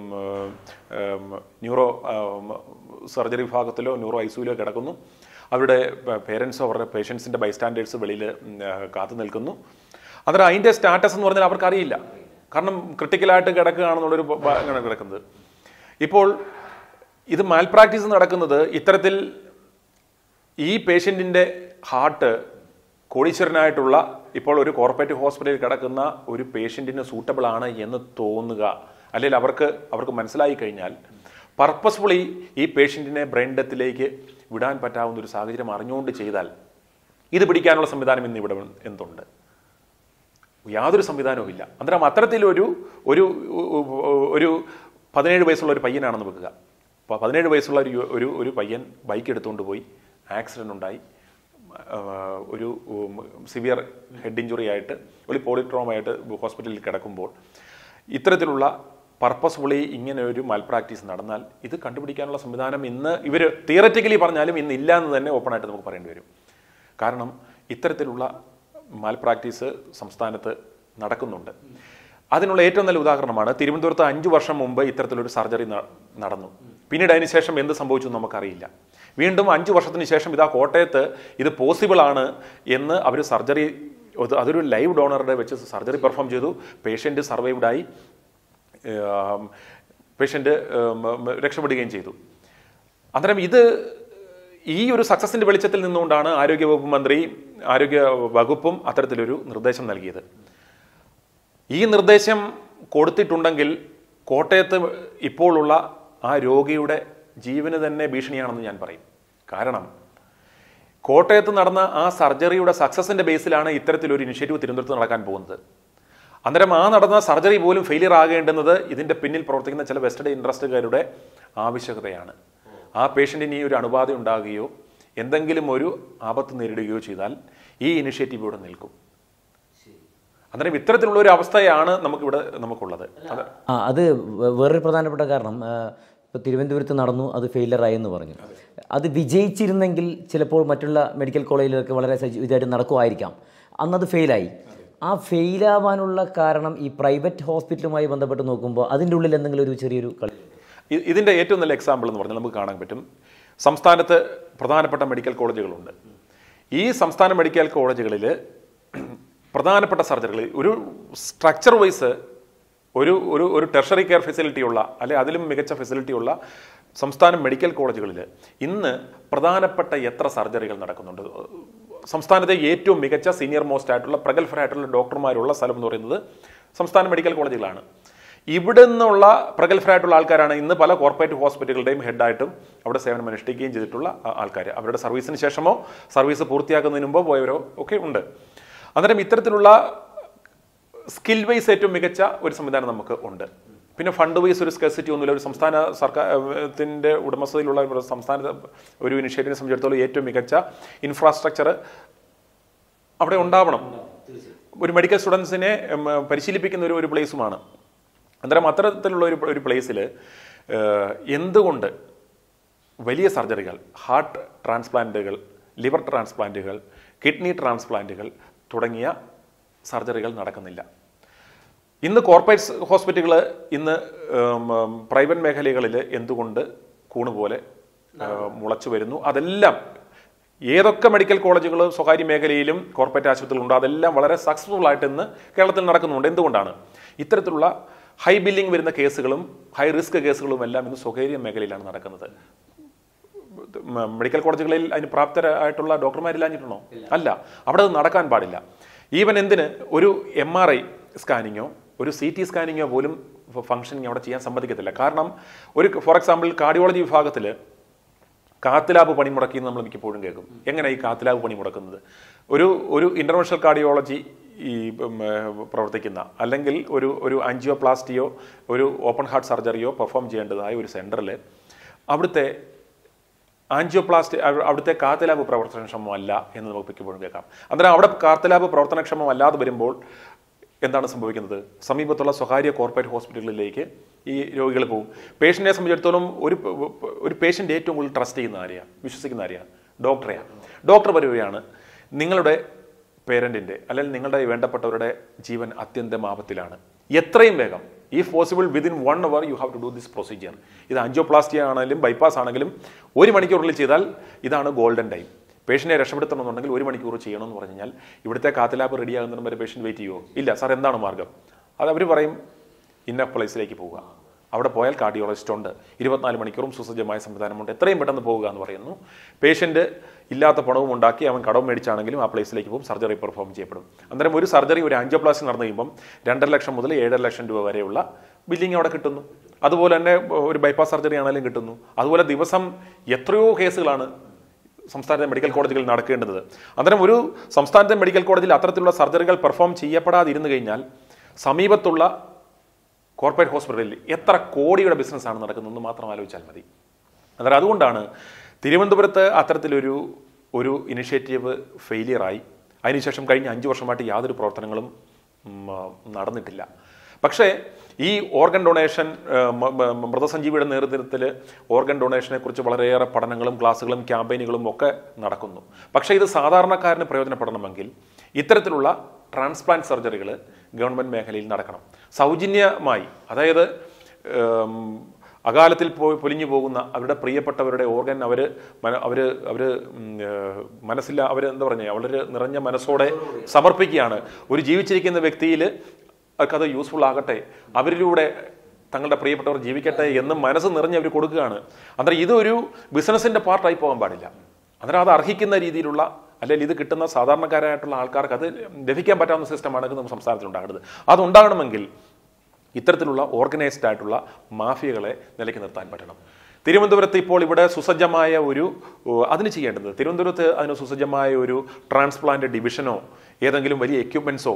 ന്യൂറോ സർജറി വിഭാഗത്തിലോ ന്യൂറോ ഐസിയിലോ കിടക്കുന്നു അവരുടെ പേരൻസോ അവരുടെ പേഷ്യൻസിൻ്റെ ബൈസ്റ്റാൻഡേഴ്സ് വെളിയിൽ കാത്തു നിൽക്കുന്നു അന്നേരം അതിൻ്റെ സ്റ്റാറ്റസ് എന്ന് പറഞ്ഞാൽ അവർക്ക് അറിയില്ല കാരണം ക്രിട്ടിക്കലായിട്ട് കിടക്കുകയാണെന്നുള്ളൊരു ബ- ബ- അങ്ങനെ കിടക്കുന്നത് ഇപ്പോൾ ഇത് മാൽ പ്രാക്ടീസ് നടക്കുന്നത് ഇത്തരത്തിൽ ഈ പേഷ്യൻറ്റിൻ്റെ ഹാർട്ട് കോടീശ്വരനായിട്ടുള്ള ഇപ്പോൾ ഒരു കോർപ്പറേറ്റ് ഹോസ്പിറ്റലിൽ കിടക്കുന്ന ഒരു പേഷ്യൻറ്റിന് സൂട്ടബിൾ ആണ് എന്ന് തോന്നുക അല്ലെങ്കിൽ അവർക്ക് അവർക്ക് മനസ്സിലായി കഴിഞ്ഞാൽ പർപ്പസ്ഫുള്ളി ഈ പേഷ്യൻറ്റിനെ ബ്രെയിൻ ഡെത്തിലേക്ക് വിടാൻ പറ്റാവുന്ന ഒരു സാഹചര്യം അറിഞ്ഞുകൊണ്ട് ചെയ്താൽ ഇത് പിടിക്കാനുള്ള സംവിധാനം ഇന്ന് ഇവിടെ എന്തുണ്ട് യാതൊരു സംവിധാനവും ഇല്ല അന്നേരം അത്തരത്തിലൊരു ഒരു ഒരു പതിനേഴ് വയസ്സുള്ള ഒരു പയ്യനാണെന്ന് വെക്കുക അപ്പോൾ പതിനേഴ് വയസ്സുള്ള ഒരു യു- ഒരു ഒരു പയ്യൻ ബൈക്ക് എടുത്തുകൊണ്ട് പോയി ആക്സിഡൻ്റ് ഉണ്ടായി ആ, ഒരു സിവിയർ ഹെഡ് ഇഞ്ചുറി ആയിട്ട് ഒരു പോളിട്രോമായിട്ട് ഹോസ്പിറ്റലിൽ കിടക്കുമ്പോൾ ഇത്തരത്തിലുള്ള പർപ്പസ്ഫുള്ളി ഇങ്ങനെ ഒരു മാൽ പ്രാക്ടീസ് നടന്നാൽ ഇത് കണ്ടുപിടിക്കാനുള്ള സംവിധാനം ഇന്ന് ഇവർ തിയററ്റിക്കലി പറഞ്ഞാലും ഇന്ന് ഇല്ല എന്ന് തന്നെ ഓപ്പണായിട്ട് നമുക്ക് പറയേണ്ടി വരും കാരണം ഇത്തരത്തിലുള്ള മാൽ പ്രാക്ടീസ് സംസ്ഥാനത്ത് നടക്കുന്നുണ്ട് അതിനുള്ള ഏറ്റവും നല്ല ഉദാഹരണമാണ് തിരുവനന്തപുരത്ത് അഞ്ചു വർഷം മുമ്പ് ഇത്തരത്തിലൊരു സർജറി ന- നടന്നു പിന്നീട് അതിന് ശേഷം എന്ത് സംഭവിച്ചു എന്ന് നമുക്കറിയില്ല വീണ്ടും അഞ്ചു വർഷത്തിന് ശേഷം ഇതാ കോട്ടയത്ത് ഇത് പോസിബിൾ ആണ് എന്ന് അവർ സർജറി അതൊരു ലൈവ് ഡോണറുടെ വെച്ച് സർജറി പെർഫോം ചെയ്തു പേഷ്യൻ്റ് സർവൈവ്ഡായി പേഷ്യൻ്റ് രക്ഷപ്പെടുകയും ചെയ്തു അന്നേരം ഇത് ഈ ഒരു സക്സസിന്റെ വെളിച്ചത്തിൽ നിന്നുകൊണ്ടാണ് ആരോഗ്യവകുപ്പ് മന്ത്രി ആരോഗ്യ വകുപ്പും അത്തരത്തിലൊരു നിർദ്ദേശം നൽകിയത് ഈ നിർദ്ദേശം കൊടുത്തിട്ടുണ്ടെങ്കിൽ കോട്ടയത്ത് ഇപ്പോഴുള്ള ആ രോഗിയുടെ ജീവന് തന്നെ ഭീഷണിയാണെന്ന് ഞാൻ പറയും കാരണം കോട്ടയത്ത് നടന്ന ആ സർജറിയുടെ സക്സസിന്റെ ബേസിലാണ് ഇത്തരത്തിലൊരു ഇനിഷ്യേറ്റീവ് തിരുവനന്തപുരത്ത് നടക്കാൻ പോകുന്നത് അന്നേരം ആ നടന്ന സർജറി പോലും ഫെയിലിയർ ആകേണ്ടുന്നത് ഇതിന്റെ പിന്നിൽ പ്രവർത്തിക്കുന്ന ചില വെസ്റ്റഡ് ഇൻട്രസ്റ്റുകാരുടെ ആവശ്യകതയാണ് ആ പേഷ്യന്റിന് ഈ ഒരു അണുബാധ ഉണ്ടാകുകയോ എന്തെങ്കിലും ഒരു ആപത്ത് നേരിടുകയോ ചെയ്താൽ ഈ ഇനിഷ്യേറ്റീവ് ഇവിടെ നിൽക്കും അന്നേരം ഇത്തരത്തിലുള്ള ഒരു അവസ്ഥയാണ് നമുക്കിവിടെ നമുക്കുള്ളത് അത് ആ അത് വേ- വേറൊരു പ്രധാനപ്പെട്ട കാരണം ഇപ്പോൾ തിരുവനന്തപുരത്ത് നടന്നു അത് ഫെയിലറായി എന്ന് പറഞ്ഞു അത് വിജയിച്ചിരുന്നെങ്കിൽ ചിലപ്പോൾ മറ്റുള്ള മെഡിക്കൽ കോളേജിലൊക്കെ വളരെ സജീ- ഇതായിട്ട് നടക്കുമായിരിക്കാം അന്നത് ഫെയിലായി ആ ഫെയിലാവാനുള്ള കാരണം ഈ പ്രൈവറ്റ് ഹോസ്പിറ്റലുമായി ബന്ധപ്പെട്ട് നോക്കുമ്പോൾ അതിൻ്റെ ഉള്ളിൽ എന്തെങ്കിലും ഒരു ചെറിയൊരു കളി ഇ- ഇതിന്റെ ഏറ്റവും നല്ല എക്സാമ്പിൾ എന്ന് പറഞ്ഞാൽ നമുക്ക് കാണാൻ പറ്റും സംസ്ഥാനത്ത് പ്രധാനപ്പെട്ട മെഡിക്കൽ കോളേജുകളുണ്ട് ഈ സംസ്ഥാന മെഡിക്കൽ കോളേജുകളിൽ പ്രധാനപ്പെട്ട സർജറികൾ ഒരു സ്ട്രക്ചർ വൈസ് ഒരു ഒരു ഒരു ടെർഷറി കെയർ ഫെസിലിറ്റി ഉള്ള അല്ലെ അതിലും മികച്ച ഫെസിലിറ്റി ഉള്ള സംസ്ഥാന മെഡിക്കൽ കോളേജുകളിൽ ഇന്ന് പ്രധാനപ്പെട്ട എത്ര സർജറികൾ നടക്കുന്നുണ്ട് സംസ്ഥാനത്തെ ഏറ്റവും മികച്ച സീനിയർ മോസ്റ്റ് ആയിട്ടുള്ള പ്രഗത്ഭരായിട്ടുള്ള ഡോക്ടർമാരുള്ള സ്ഥലം എന്ന് പറയുന്നത് സംസ്ഥാന മെഡിക്കൽ കോളേജുകളാണ് ഇവിടെ നിന്നുള്ള പ്രഗത്ഭരായിട്ടുള്ള ആൾക്കാരാണ് ഇന്ന് പല കോർപ്പറേറ്റ് ഹോസ്പിറ്റലുകളുടെയും ഹെഡായിട്ടും അവിടെ സേവനം അനുഷ്ഠിക്കുകയും ചെയ്തിട്ടുള്ള ആൾക്കാർ അവരുടെ സർവീസിന് ശേഷമോ സർവീസ് പൂർത്തിയാക്കുന്നതിന് മുമ്പോ പോയവരോ ഒക്കെ ഉണ്ട് അന്നേരം ഇത്തരത്തിലുള്ള സ്കിൽ വൈസ് ഏറ്റവും മികച്ച ഒരു സംവിധാനം നമുക്ക് ഉണ്ട് പിന്നെ ഫണ്ട് വൈസ് ഒരു സ്കെസിറ്റി ഒന്നുമില്ല ഒരു സംസ്ഥാന സർക്കാരത്തിൻ്റെ ഉടമസ്ഥതയിലുള്ള ഒരു സംസ്ഥാന ഒരു ഇനിഷ്യേറ്റീവിനെ സംബന്ധിച്ചിടത്തോളം ഏറ്റവും മികച്ച ഇൻഫ്രാസ്ട്രക്ചർ അവിടെ ഉണ്ടാവണം ഒരു മെഡിക്കൽ സ്റ്റുഡൻസിനെ ഉം, പരിശീലിപ്പിക്കുന്ന ഒരു ഒരു പ്ലേസുമാണ് അന്നേരം അത്തരത്തിലുള്ള ഒരു ഒരു പ്ലേസിൽ എന്തുകൊണ്ട് വലിയ സർജറികൾ ഹാർട്ട് ട്രാൻസ്പ്ലാന്റുകൾ ലിവർ ട്രാൻസ്പ്ലാന്റുകൾ കിഡ്നി ട്രാൻസ്പ്ലാന്റുകൾ തുടങ്ങിയ സർജറികൾ നടക്കുന്നില്ല ഇന്ന് കോർപ്പറേറ്റ് ഹോസ്പിറ്റലുകൾ ഇന്ന് പ്രൈവറ്റ് മേഖലകളിൽ എന്തുകൊണ്ട് കൂണ് പോലെ ഏഹ്, മുളച്ചു വരുന്നു അതെല്ലാം ഏതൊക്കെ മെഡിക്കൽ കോളേജുകൾ സ്വകാര്യ മേഖലയിലും കോർപ്പറേറ്റ് ആശുപത്രികളുണ്ടോ അതെല്ലാം വളരെ സക്സസ്ഫുൾ ആയിട്ട് ഇന്ന് കേരളത്തിൽ നടക്കുന്നുണ്ട് എന്തുകൊണ്ടാണ് ഇത്തരത്തിലുള്ള ഹൈ ബില്ലിംഗ് വരുന്ന കേസുകളും ഹൈ റിസ്ക് കേസുകളും എല്ലാം ഇന്ന് സ്വകാര്യ മേഖലയിലാണ് നടക്കുന്നത് മ- മെഡിക്കൽ കോളേജുകളിൽ അതിന് പ്രാപ്തരായിട്ടുള്ള ഡോക്ടർമാരില്ലാഞ്ഞിട്ടുണ്ടോ അല്ല അവിടെ അത് നടക്കാൻ പാടില്ല ഈവൻ എന്തിന് ഒരു എം ആർ ഐ സ്കാനിങ്ങോ ഒരു സി ടി സ്കാനിങ്ങോ പോലും ഫംഗ്ഷനിങ് അവിടെ ചെയ്യാൻ സമ്മതിക്കത്തില്ല കാരണം ഒരു ഫോർ എക്സാമ്പിൾ കാർഡിയോളജി വിഭാഗത്തിൽ കാത്തിലാബ് പണി മുടക്കി എന്ന് നമ്മൾ മിക്കപ്പോഴും കേൾക്കും എങ്ങനെ ഈ കാത്തിലാബ് പണി മുടക്കുന്നത് ഒരു ഒരു ഇന്റർനാഷണൽ കാർഡിയോളജി ഈ ഉം, ഏർ, പ്രവർത്തിക്കുന്ന അല്ലെങ്കിൽ ഒരു ഒരു ആൻജിയോപ്ലാസ്റ്റിയോ ഒരു ഓപ്പൺ ഹാർട്ട് സർജറിയോ പെർഫോം ചെയ്യേണ്ടതായ ഒരു സെന്ററിൽ അവിടുത്തെ ആൻജിയോപ്ലാസ്റ്റ് അവ- അവിടുത്തെ കാത്തലാബ് പ്രവർത്തനക്ഷമമല്ല എന്ന് നമുക്ക് മിക്കപ്പോഴും കേൾക്കാം അന്നേരം അവിടെ കാത്തലാബ് പ്രവർത്തനക്ഷമമല്ലാതെ വരുമ്പോൾ എന്താണ് സംഭവിക്കുന്നത് സമീപത്തുള്ള സ്വകാര്യ കോർപ്പറേറ്റ് ഹോസ്പിറ്റലുകളിലേക്ക് ഈ രോഗികൾ പോകും പേഷ്യന്റിനെ സംബന്ധിച്ചിടത്തോളം ഒരു പ- ഒരു പേഷ്യന്റ് ഏറ്റവും കൂടുതൽ ട്രസ്റ്റ് ചെയ്യുന്ന ആരെയാണ് വിശ്വസിക്കുന്ന ആരെയാണ് ഡോക്ടറെയാണ് ഡോക്ടർ പറയുകയാണ് നിങ്ങളുടെ പേരന്റിന്റെ അല്ലെങ്കിൽ നിങ്ങളുടെ വേണ്ടപ്പെട്ടവരുടെ ജീവൻ അത്യന്തം ആപത്തിലാണ് എത്രയും വേഗം ഈ possible within one hour you have to do this procedure ഇത് ആൻജിയോപ്ലാസ്റ്റി ആണെങ്കിലും ബൈപ്പാസ് ആണെങ്കിലും ഒരു മണിക്കൂറിൽ ചെയ്താൽ ഇതാണ് ഗോൾഡൻ ടൈം പേഷ്യനെ രക്ഷപ്പെടുത്തണമെന്നുണ്ടെങ്കിൽ ഒരു മണിക്കൂർ ചെയ്യണമെന്ന് പറഞ്ഞു കഴിഞ്ഞാൽ ഇവിടുത്തെ കാത്തലാബ് റെഡി ആകുന്നതിന് വരെ പേഷ്യന്റ് വെയിറ്റ് ചെയ്യുമോ ഇല്ല സാർ എന്താണ് മാർഗം അത് അവർ പറയും ഇന്ന പ്ലേസിലേക്ക് പോവുക അവിടെ പോയാൽ കാർഡിയോളജിസ്റ്റ് ഉണ്ട് ഇരുപത്തിനാല് മണിക്കൂറും സുസജ്ജമായ സംവിധാനമുണ്ട് എത്രയും പെട്ടെന്ന് പോവുക എന്ന് പറയുന്നു പേഷ്യന്റ് ഇല്ലാത്ത പണവും ഉണ്ടാക്കി അവൻ കടവും മേടിച്ചാണെങ്കിലും ആ പ്ലേസിലേക്ക് പോകും സർജറി പെർഫോം ചെയ്യപ്പെടും അന്നേരം ഒരു സർജറി ഒരു ആൻജിയോപ്ലാസ്റ്റി നടന്നു കഴിയുമ്പം രണ്ടര ലക്ഷം മുതൽ ഏഴര ലക്ഷം രൂപ വരെയുള്ള ബില്ലിംഗ് അവിടെ കിട്ടുന്നു അതുപോലെ തന്നെ ഒരു ബൈപ്പാസ് സർജറി ആണെങ്കിലും കിട്ടുന്നു അതുപോലെ ദിവസം എത്രയോ കേസുകളാണ് സംസ്ഥാനത്തെ മെഡിക്കൽ കോളേജുകളിൽ നടക്കേണ്ടത് അന്നേരം ഒരു സംസ്ഥാനത്തെ മെഡിക്കൽ കോളേജിൽ അത്തരത്തിലുള്ള സർജറികൾ പെർഫോം ചെയ്യപ്പെടാതിരുന്നു കഴിഞ്ഞാൽ സമീപത്തുള്ള കോർപ്പറേറ്റ് ഹോസ്പിറ്റലിൽ എത്ര കോടിയുടെ ബിസിനസ്സാണ് നടക്കുന്നതെന്ന് മാത്രം ആലോചിച്ചാൽ മതി അന്നേരം അതുകൊണ്ടാണ് തിരുവനന്തപുരത്ത് അത്തരത്തിലൊരു ഒരു ഇനിഷ്യേറ്റീവ് ഫെയിലിയറായി അതിനുശേഷം കഴിഞ്ഞ അഞ്ച് വർഷമായിട്ട് യാതൊരു പ്രവർത്തനങ്ങളും ഉം, ആ, നടന്നിട്ടില്ല പക്ഷേ ഈ ഓർഗൻ ഡൊണേഷൻ ആ, മ- മ- മൃതസഞ്ജീവിയുടെ നേതൃത്വത്തിൽ ഓർഗൻ ഡൊണേഷനെ കുറിച്ച് വളരെയേറെ പഠനങ്ങളും ക്ലാസ്സുകളും ക്യാമ്പയിനുകളും ഒക്കെ നടക്കുന്നു പക്ഷേ ഇത് സാധാരണക്കാരന് പ്രയോജനപ്പെടണമെങ്കിൽ ഇത്തരത്തിലുള്ള ട്രാൻസ്പ്ലാന്റ് സർജറികൾ ഗവൺമെന്റ് മേഖലയിൽ നടക്കണം സൗജന്യമായി അതായത് ഉം, അകാലത്തിൽ പോയി പൊലിഞ്ഞു പോകുന്ന അവരുടെ പ്രിയപ്പെട്ടവരുടെ ഓർഗൻ അവർ അവർ അവർ മനസ്സില്ല അവർ എന്താ പറഞ്ഞ വളരെ നിറഞ്ഞ മനസ്സോടെ സമർപ്പിക്കുകയാണ് ഒരു ജീവിച്ചിരിക്കുന്ന വ്യക്തിയിൽ അവർക്കത് യൂസ്ഫുൾ ആകട്ടെ അവരിലൂടെ തങ്ങളുടെ പ്രിയപ്പെട്ടവർ ജീവിക്കട്ടെ എന്ന് മനസ്സ് നിറഞ്ഞ് അവർ കൊടുക്കുകയാണ് അന്നേരം ഇതൊരു ബിസിനസിന്റെ പാർട്ടായി പോകാൻ പാടില്ല അന്നേരം അത് അർഹിക്കുന്ന രീതിയിലുള്ള അല്ലെങ്കിൽ ഇത് കിട്ടുന്ന സാധാരണക്കാരായിട്ടുള്ള ആൾക്കാർക്ക് അത് ലഭിക്കാൻ പറ്റാവുന്ന സിസ്റ്റമാണ് നമ്മുടെ സംസ്ഥാനത്തിൽ ഉണ്ടാകേണ്ടത് അതുണ്ടാകണമെങ്കിൽ ഇത്തരത്തിലുള്ള ഓർഗനൈസ്ഡ് ആയിട്ടുള്ള മാഫിയകളെ നിലയ്ക്ക് നിർത്താൻ പറ്റണം തിരുവനന്തപുരത്ത് ഇപ്പോൾ ഇവിടെ സുസജ്ജമായ ഒരു ഓ, അതിന് ചെയ്യേണ്ടത് തിരുവനന്തപുരത്ത് അതിന് സുസജ്ജമായ ഒരു ട്രാൻസ്പ്ലാന്റ് ഡിവിഷനോ ഏതെങ്കിലും വലിയ എക്യുപ്മെന്റ്സോ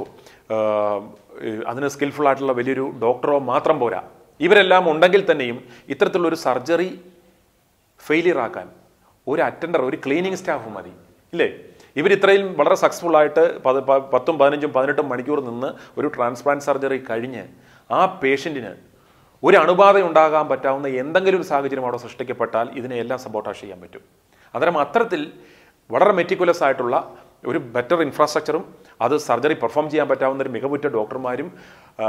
അതിന് സ്കിൽഫുൾ ആയിട്ടുള്ള വലിയൊരു ഡോക്ടറോ മാത്രം പോരാ ഇവരെല്ലാം ഉണ്ടെങ്കിൽ തന്നെയും ഇത്തരത്തിലുള്ള ഒരു സർജറി ഫെയിലിയർ ആക്കാൻ ഒരു അറ്റൻഡർ ഒരു ക്ലീനിങ് സ്റ്റാഫ് മതി ഇല്ലേ ഇവർ ഇത്രയും വളരെ സക്സസ്ഫുൾ ആയിട്ട് പത്- പ- പത്തും പതിനഞ്ചും പതിനെട്ടും മണിക്കൂർ നിന്ന് ഒരു ട്രാൻസ്പ്ലാന്റ് സർജറി കഴിഞ്ഞ് ആ പേഷ്യന്റിന് ഒരു അണുബാധ ഉണ്ടാകാൻ പറ്റാവുന്ന എന്തെങ്കിലും ഒരു സാഹചര്യം അവിടെ സൃഷ്ടിക്കപ്പെട്ടാൽ ഇതിനെ എല്ലാം സപ്പോർട്ടാഷ് ചെയ്യാൻ പറ്റും അന്നേരം അത്തരത്തിൽ വളരെ മെറ്റിക്കുലസ് ആയിട്ടുള്ള ഒരു ബെറ്റർ ഇൻഫ്രാസ്ട്രക്ചറും അത് സർജറി പെർഫോം ചെയ്യാൻ പറ്റാവുന്ന ഒരു മികവുറ്റ ഡോക്ടർമാരും ആ,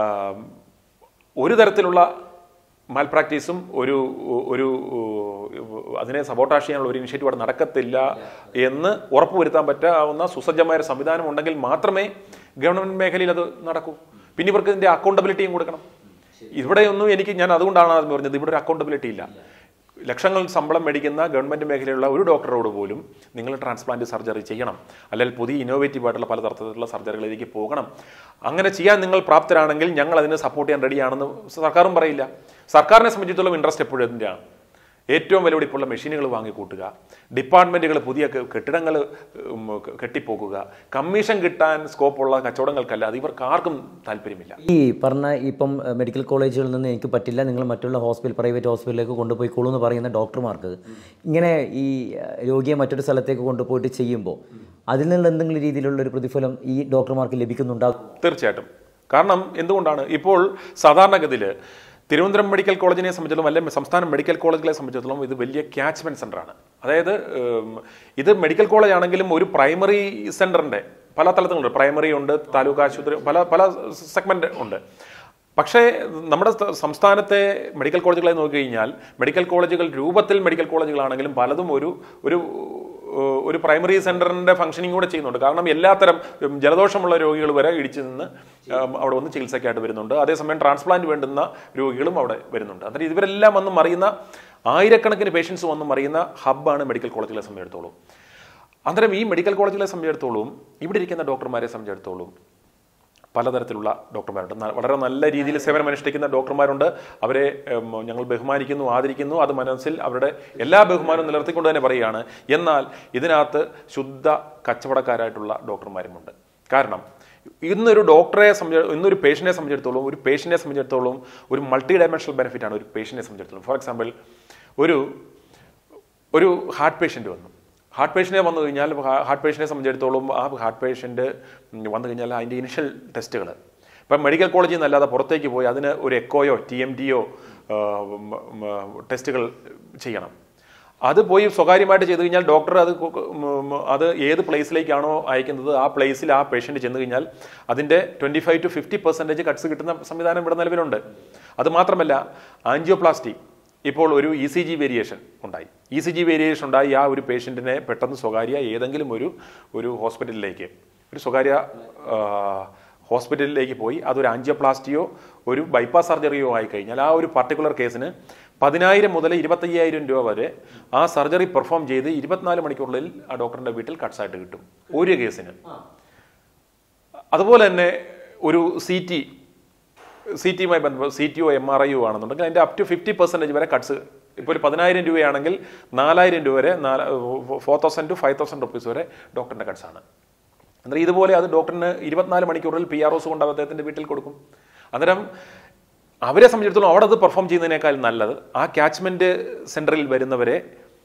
ഒരു തരത്തിലുള്ള മാൽ പ്രാക്ടീസും ഒരു ഒരു അതിനെ സപ്പോർട്ടാഷ് ചെയ്യാനുള്ള ഒരു ഇനിഷ്യേറ്റീവ് അവിടെ നടക്കത്തില്ല എന്ന് ഉറപ്പുവരുത്താൻ പറ്റാവുന്ന സുസജ്ജമായ ഒരു സംവിധാനം ഉണ്ടെങ്കിൽ മാത്രമേ ഗവൺമെന്റ് മേഖലയിൽ അത് നടക്കൂ പിന്നെ ഇവർക്ക് ഇതിന്റെ അക്കൗണ്ടബിലിറ്റിയും കൊടുക്കണം ഇവിടെയൊന്നും എനിക്ക് ഞാൻ അതുകൊണ്ടാണ് ആദ്യം പറഞ്ഞത് ഇവിടെ ഒരു അക്കൗണ്ടബിലിറ്റി ഇല്ല ലക്ഷങ്ങൾ ശമ്പളം മേടിക്കുന്ന ഗവൺമെന്റ് മേഖലയിലുള്ള ഒരു ഡോക്ടറോട് പോലും നിങ്ങൾ ട്രാൻസ്പ്ലാന്റ് സർജറി ചെയ്യണം അല്ലെങ്കിൽ പുതിയ ഇന്നോവേറ്റീവ് ആയിട്ടുള്ള പല തരത്തിലുള്ള സർജറികളിലേക്ക് പോകണം അങ്ങനെ ചെയ്യാൻ നിങ്ങൾ പ്രാപ്തരാണെങ്കിൽ ഞങ്ങൾ അതിന് സപ്പോർട്ട് ചെയ്യാൻ റെഡിയാണെന്ന് സർക്കാരും പറയില്ല സർക്കാരിനെ സംബന്ധിച്ചിടത്തോളം ഇൻട്രസ്റ്റ് എപ്പോഴും എന്തിനാണ് ഏറ്റവും വിലപിടിപ്പുള്ള മെഷീനുകൾ വാങ്ങിക്കൂട്ടുക ഡിപ്പാർട്ട്മെന്റുകൾ പുതിയ കെ- കെട്ടിടങ്ങൾ ഉം, കെട്ടിപ്പോക്കുക കമ്മീഷൻ കിട്ടാൻ സ്കോപ്പുള്ള കച്ചവടങ്ങൾക്കല്ല അത് ഇവർക്ക് ആർക്കും താല്പര്യമില്ല ഈ പറഞ്ഞ ഇപ്പം എഹ്, മെഡിക്കൽ കോളേജുകളിൽ നിന്ന് എനിക്ക് പറ്റില്ല നിങ്ങൾ മറ്റുള്ള ഹോസ്പിറ്റൽ പ്രൈവറ്റ് ഹോസ്പിറ്റലിലേക്ക് കൊണ്ടുപോയിക്കോളൂ എന്ന് പറയുന്ന ഡോക്ടർമാർക്ക് ഇങ്ങനെ ഈ എഹ്, രോഗിയെ മറ്റൊരു സ്ഥലത്തേക്ക് കൊണ്ടുപോയിട്ട് ചെയ്യുമ്പോൾ അതിൽ നിന്ന് എന്തെങ്കിലും രീതിയിലുള്ള ഒരു പ്രതിഫലം ഈ ഡോക്ടർമാർക്ക് ലഭിക്കുന്നുണ്ടാകും തീർച്ചയായിട്ടും കാരണം എന്തുകൊണ്ടാണ് ഇപ്പോൾ സാധാരണഗതിയിൽ തിരുവനന്തപുരം മെഡിക്കൽ കോളേജിനെ സംബന്ധിച്ചിടത്തോളം അല്ലെങ്കിൽ സംസ്ഥാന മെഡിക്കൽ കോളേജുകളെ സംബന്ധിച്ചിടത്തോളം ഇത് വലിയ ക്യാച്ച്മെന്റ് സെന്ററാണ് അതായത് ഉം, ഇത് മെഡിക്കൽ കോളേജ് ആണെങ്കിലും ഒരു പ്രൈമറി സെന്ററിന്റെ പല തലത്തിലുണ്ട് പ്രൈമറി ഉണ്ട് താലൂക്ക് ആശുപത്രി പല പല സെഗ്മെന്റ് ഉണ്ട് പക്ഷേ നമ്മുടെ സ- സംസ്ഥാനത്തെ മെഡിക്കൽ കോളേജുകളെ നോക്കിക്കഴിഞ്ഞാൽ മെഡിക്കൽ കോളേജുകൾ രൂപത്തിൽ മെഡിക്കൽ കോളേജുകളാണെങ്കിലും പലതും ഒരു ഒരു ഏഹ്, ഒരു പ്രൈമറി സെന്ററിന്റെ ഫംഗ്ഷനിങ് കൂടെ ചെയ്യുന്നുണ്ട് കാരണം എല്ലാത്തരം ഉം, ജലദോഷമുള്ള രോഗികൾ വരെ ഇടിച്ചു നിന്ന് ഉം, അവിടെ വന്ന് ചികിത്സയ്ക്കായിട്ട് വരുന്നുണ്ട് അതേസമയം ട്രാൻസ്പ്ലാന്റ് വേണ്ടുന്ന രോഗികളും അവിടെ വരുന്നുണ്ട് അന്നേരം ഇവരെല്ലാം വന്ന് മറിയുന്ന ആയിരക്കണക്കിന് പേഷ്യൻസ് വന്ന് മറിയുന്ന ഹബ്ബാണ് മെഡിക്കൽ കോളേജുകളെ സംബന്ധിച്ചിടത്തോളം അന്നേരം ഈ മെഡിക്കൽ കോളേജുകളെ സംബന്ധിച്ചിടത്തോളം ഇവിടെ ഇരിക്കുന്ന ഡോക്ടർമാരെ സംബന്ധിച്ചിടത്തോളം പലതരത്തിലുള്ള ഡോക്ടർമാരുണ്ട് ന- വളരെ നല്ല രീതിയിൽ സേവനം അനുഷ്ഠിക്കുന്ന ഡോക്ടർമാരുണ്ട് അവരെ ഉം, ഞങ്ങൾ ബഹുമാനിക്കുന്നു ആദരിക്കുന്നു അത് മനസ്സിൽ അവരുടെ എല്ലാ ബഹുമാനവും നിലനിർത്തിക്കൊണ്ട് തന്നെ പറയുകയാണ് എന്നാൽ ഇതിനകത്ത് ശുദ്ധ കച്ചവടക്കാരായിട്ടുള്ള ഡോക്ടർമാരുമുണ്ട് കാരണം ഇന്നൊരു ഡോക്ടറെ സംബന്ധിച്ച് ഇന്നൊരു പേഷ്യനെ സംബന്ധിച്ചിടത്തോളം ഒരു പേഷ്യനെ സംബന്ധിച്ചിടത്തോളം ഒരു മൾട്ടി ഡയമെൻഷണൽ ബെനിഫിറ്റ് ആണ് ഒരു പേഷ്യനെ സംബന്ധിച്ചിടത്തോളം ഫോർ എക്സാമ്പിൾ ഒരു ഒരു ഹാർട്ട് പേഷ്യൻ്റ് വന്നു ഹാർട്ട് പേഷ്യനെ വന്നു കഴിഞ്ഞാൽ ഹാർട്ട് പേഷ്യനെ സംബന്ധിച്ചിടത്തോളം ആ ഹാർട്ട് പേഷ്യൻ്റ് വന്നു കഴിഞ്ഞാൽ അതിൻ്റെ ഇനിഷ്യൽ ടെസ്റ്റുകൾ ഇപ്പം മെഡിക്കൽ കോളേജിൽ നിന്നല്ലാതെ പുറത്തേക്ക് പോയി അതിന് ഒരു എക്കോയോ ടി എം ഡിയോ ടെസ്റ്റുകൾ ചെയ്യണം അത് പോയി സ്വകാര്യമായിട്ട് ചെയ്തു കഴിഞ്ഞാൽ ഡോക്ടർ അത് കൊ- കൊ- ഉം, ഉം, അത് ഏത് പ്ലേസിലേക്കാണോ അയക്കുന്നത് ആ പ്ലേസിൽ ആ പേഷ്യൻ്റ് ചെന്ന് കഴിഞ്ഞാൽ അതിൻ്റെ twenty five to fifty percentage cuts കിട്ടുന്ന സംവിധാനം ഇവിടെ നിലവിലുണ്ട് അത് മാത്രമല്ല ആൻജിയോപ്ലാസ്റ്റി ഇപ്പോൾ ഒരു ഇ സി ജി വേരിയേഷൻ ഉണ്ടായി ഇ സി ജി വേരിയേഷൻ ഉണ്ടായി ആ ഒരു പേഷ്യൻറ്റിനെ പെട്ടെന്ന് സ്വകാര്യ ഏതെങ്കിലും ഒരു ഒരു ഹോസ്പിറ്റലിലേക്ക് ഒരു സ്വകാര്യ ആ, ഹോസ്പിറ്റലിലേക്ക് പോയി അതൊരു ആൻജിയോപ്ലാസ്റ്റിയോ ഒരു ബൈപ്പാസ് സർജറിയോ ആയി കഴിഞ്ഞാൽ ആ ഒരു പർട്ടിക്കുലർ കേസിന് പതിനായിരം മുതൽ ഇരുപത്തയ്യായിരം രൂപ വരെ ആ സർജറി പെർഫോം ചെയ്ത് ഇരുപത്തിനാല് മണിക്കൂറിൽ ആ ഡോക്ടറിന്റെ വീട്ടിൽ കട്ട്സ് ആയിട്ട് കിട്ടും ഒരു കേസിന് അതുപോലെ തന്നെ ഒരു സി ടി സി ടിയുമായി ബന്ധപ്പെട്ട് സി ടിയോ എം ആർ ഐയോ ആണെന്നുണ്ടെങ്കിൽ അതിൻ്റെ അപ് ടു ഫിഫ്റ്റി പെർസെൻറ്റേജ് വരെ കട്ട്സ് ഇപ്പോൾ ഒരു പതിനായിരം രൂപയാണെങ്കിൽ നാലായിരം രൂപ വരെ നാല് four thousand to five thousand rupees വരെ ഡോക്ടറിൻ്റെ കട്ട്സ് ആണ് അന്നേരം ഇതുപോലെ അത് ഡോക്ടറിന് ഇരുപത്തിനാല് മണിക്കൂറിൽ പി ആർ ഒസ് കൊണ്ട് അദ്ദേഹത്തിൻ്റെ വീട്ടിൽ കൊടുക്കും അന്നേരം അവരെ സംബന്ധിച്ചിടത്തോളം അവിടെ അത് പെർഫോം ചെയ്യുന്നതിനേക്കാൾ നല്ലത് ആ ക്യാച്ച്മെൻറ്റ് സെൻറ്ററിൽ വരുന്നവരെ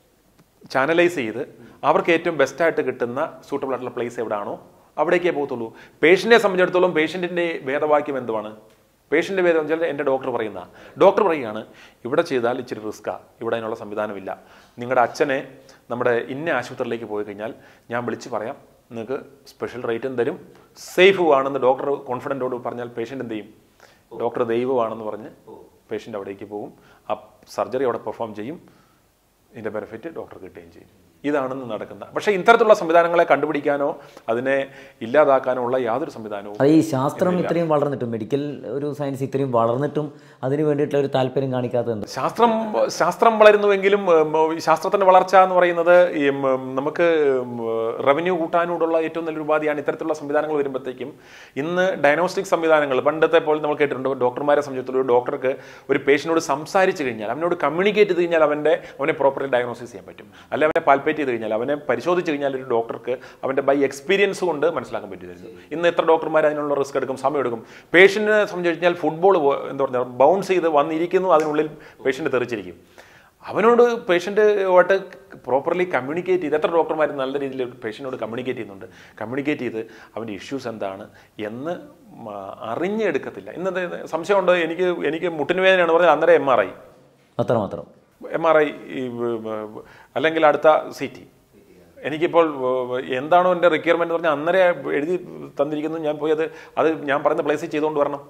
ചാനലൈസ് ചെയ്ത് അവർക്ക് ഏറ്റവും ബെസ്റ്റായിട്ട് കിട്ടുന്ന സൂട്ടബിൾ ആയിട്ടുള്ള പ്ലേസ് എവിടെയാണോ അവിടേക്കേ പോകത്തുള്ളൂ പേഷ്യൻറ്റിനെ സംബന്ധിച്ചിടത്തോളം പേഷ്യൻറ്റിൻ്റെ വേദവാക്യം എന്തുവാണ് പേഷ്യൻ്റെ വേദം വെച്ചാൽ എൻ്റെ ഡോക്ടർ പറയുന്ന ഡോക്ടർ പറയുകയാണ് ഇവിടെ ചെയ്താൽ ഇച്ചിരി റിസ്ക്കാ ഇവിടെ അതിനുള്ള സംവിധാനമില്ല നിങ്ങളുടെ അച്ഛനെ നമ്മുടെ ഇന്ന ആശുപത്രിയിലേക്ക് പോയി കഴിഞ്ഞാൽ ഞാൻ വിളിച്ച് പറയാം നിങ്ങൾക്ക് സ്പെഷ്യൽ റേറ്റും തരും സേഫും ആണെന്ന് ഡോക്ടർ കോൺഫിഡൻറ്റോട് പറഞ്ഞാൽ പേഷ്യൻ്റ് എന്ത് ചെയ്യും ഡോക്ടർ ദൈവമാണെന്ന് പറഞ്ഞ് പേഷ്യൻ്റ് അവിടേക്ക് പോകും ആ സർജറി അവിടെ പെർഫോം ചെയ്യും ഇതിൻ്റെ ബെനിഫിറ്റ് ഡോക്ടർ കിട്ടുകയും ചെയ്യും ഇതാണെന്ന് നടക്കുന്നത് പക്ഷേ ഇത്തരത്തിലുള്ള സംവിധാനങ്ങളെ കണ്ടുപിടിക്കാനോ അതിനെ ഇല്ലാതാക്കാനോ ഉള്ള യാതൊരു സംവിധാനവും അത് ഈ ശാസ്ത്രം ഇത്രയും വളർന്നിട്ടും മെഡിക്കൽ ഒരു സയൻസ് ഇത്രയും വളർന്നിട്ടും അതിന് വേണ്ടിയിട്ടുള്ള ഒരു താല്പര്യം കാണിക്കാത്തത് ശാസ്ത്രം ശാസ്ത്രം വളരുന്നുവെങ്കിലും ഉം, ഈ ശാസ്ത്രത്തിന്റെ വളർച്ച എന്ന് പറയുന്നത് ഈ, ഉം, നമുക്ക് റവന്യൂ കൂട്ടാനോടുള്ള ഏറ്റവും നല്ലൊരു ഉപാധിയാണ് ഇത്തരത്തിലുള്ള സംവിധാനങ്ങൾ വരുമ്പോഴത്തേക്കും ഇന്ന് ഡയഗ്നോസ്റ്റിക് സംവിധാനങ്ങൾ പണ്ടത്തെ പോലെ നമ്മൾ കേട്ടിട്ടുണ്ട് ഡോക്ടർമാരെ സംബന്ധിച്ചിടത്തോളം ഒരു ഡോക്ടർക്ക് ഒരു പേഷ്യനോട് സംസാരിച്ച് കഴിഞ്ഞാൽ അവനോട് കമ്മ്യൂണിക്കേറ്റ് ചെയ്ത് കഴിഞ്ഞാൽ അവൻ്റെ അവനെ പ്രോപ്പർലി ഡയഗ്നോസിസ് ചെയ്യാൻ പറ്റും അല്ലെ അവനെ പാൽപ്പേറ്റ് ചെയ്ത് കഴിഞ്ഞാൽ അവനെ പരിശോധിച്ച് കഴിഞ്ഞാൽ ഒരു ഡോക്ടർക്ക് അവൻ്റെ ബൈ എക്സ്പീരിയൻസ് കൊണ്ട് മനസ്സിലാക്കാൻ പറ്റുമായിരുന്നു ഇന്ന് എത്ര ഡോക്ടർമാർ അതിനുള്ള റിസ്ക് എടുക്കും സമയം എടുക്കും പേഷ്യൻറ്റിനെ സംബന്ധിച്ച് കഴിഞ്ഞാൽ ഫുട്ബോൾ എന്താ പറഞ്ഞാൽ ബൗൺസ് ചെയ്ത് വന്നിരിക്കുന്നു അതിനുള്ളിൽ പേഷ്യൻ്റ് തെറിച്ചിരിക്കും അവനോട് പേഷ്യൻറ്റുമായിട്ട് പ്രോപ്പർലി കമ്മ്യൂണിക്കേറ്റ് ചെയ്ത് എത്ര ഡോക്ടർമാർ നല്ല രീതിയിൽ പേഷ്യൻറ്റിനോട് കമ്മ്യൂണിക്കേറ്റ് ചെയ്യുന്നുണ്ട് കമ്മ്യൂണിക്കേറ്റ് ചെയ്ത് അവൻ്റെ ഇഷ്യൂസ് എന്താണ് എന്ന് മ- അറിഞ്ഞെടുക്കത്തില്ല ഇന്നത്തെ സംശയമുണ്ട് എനിക്ക് എനിക്ക് മുട്ടിന് വേദനയാണ് പറഞ്ഞാൽ അന്നേരം എം ആർ ഐ അത്രമാത്രം എം ആർ ഐ അല്ലെങ്കിൽ അടുത്ത സി ടി എനിക്കിപ്പോൾ ഏർ, എന്താണോ എൻ്റെ റിക്വയർമെന്റ് പറഞ്ഞാൽ അന്നേരം എഴുതി തന്നിരിക്കുന്നു ഞാൻ പോയി അത് അത് ഞാൻ പറയുന്ന പ്ലേസിൽ ചെയ്തുകൊണ്ട് വരണം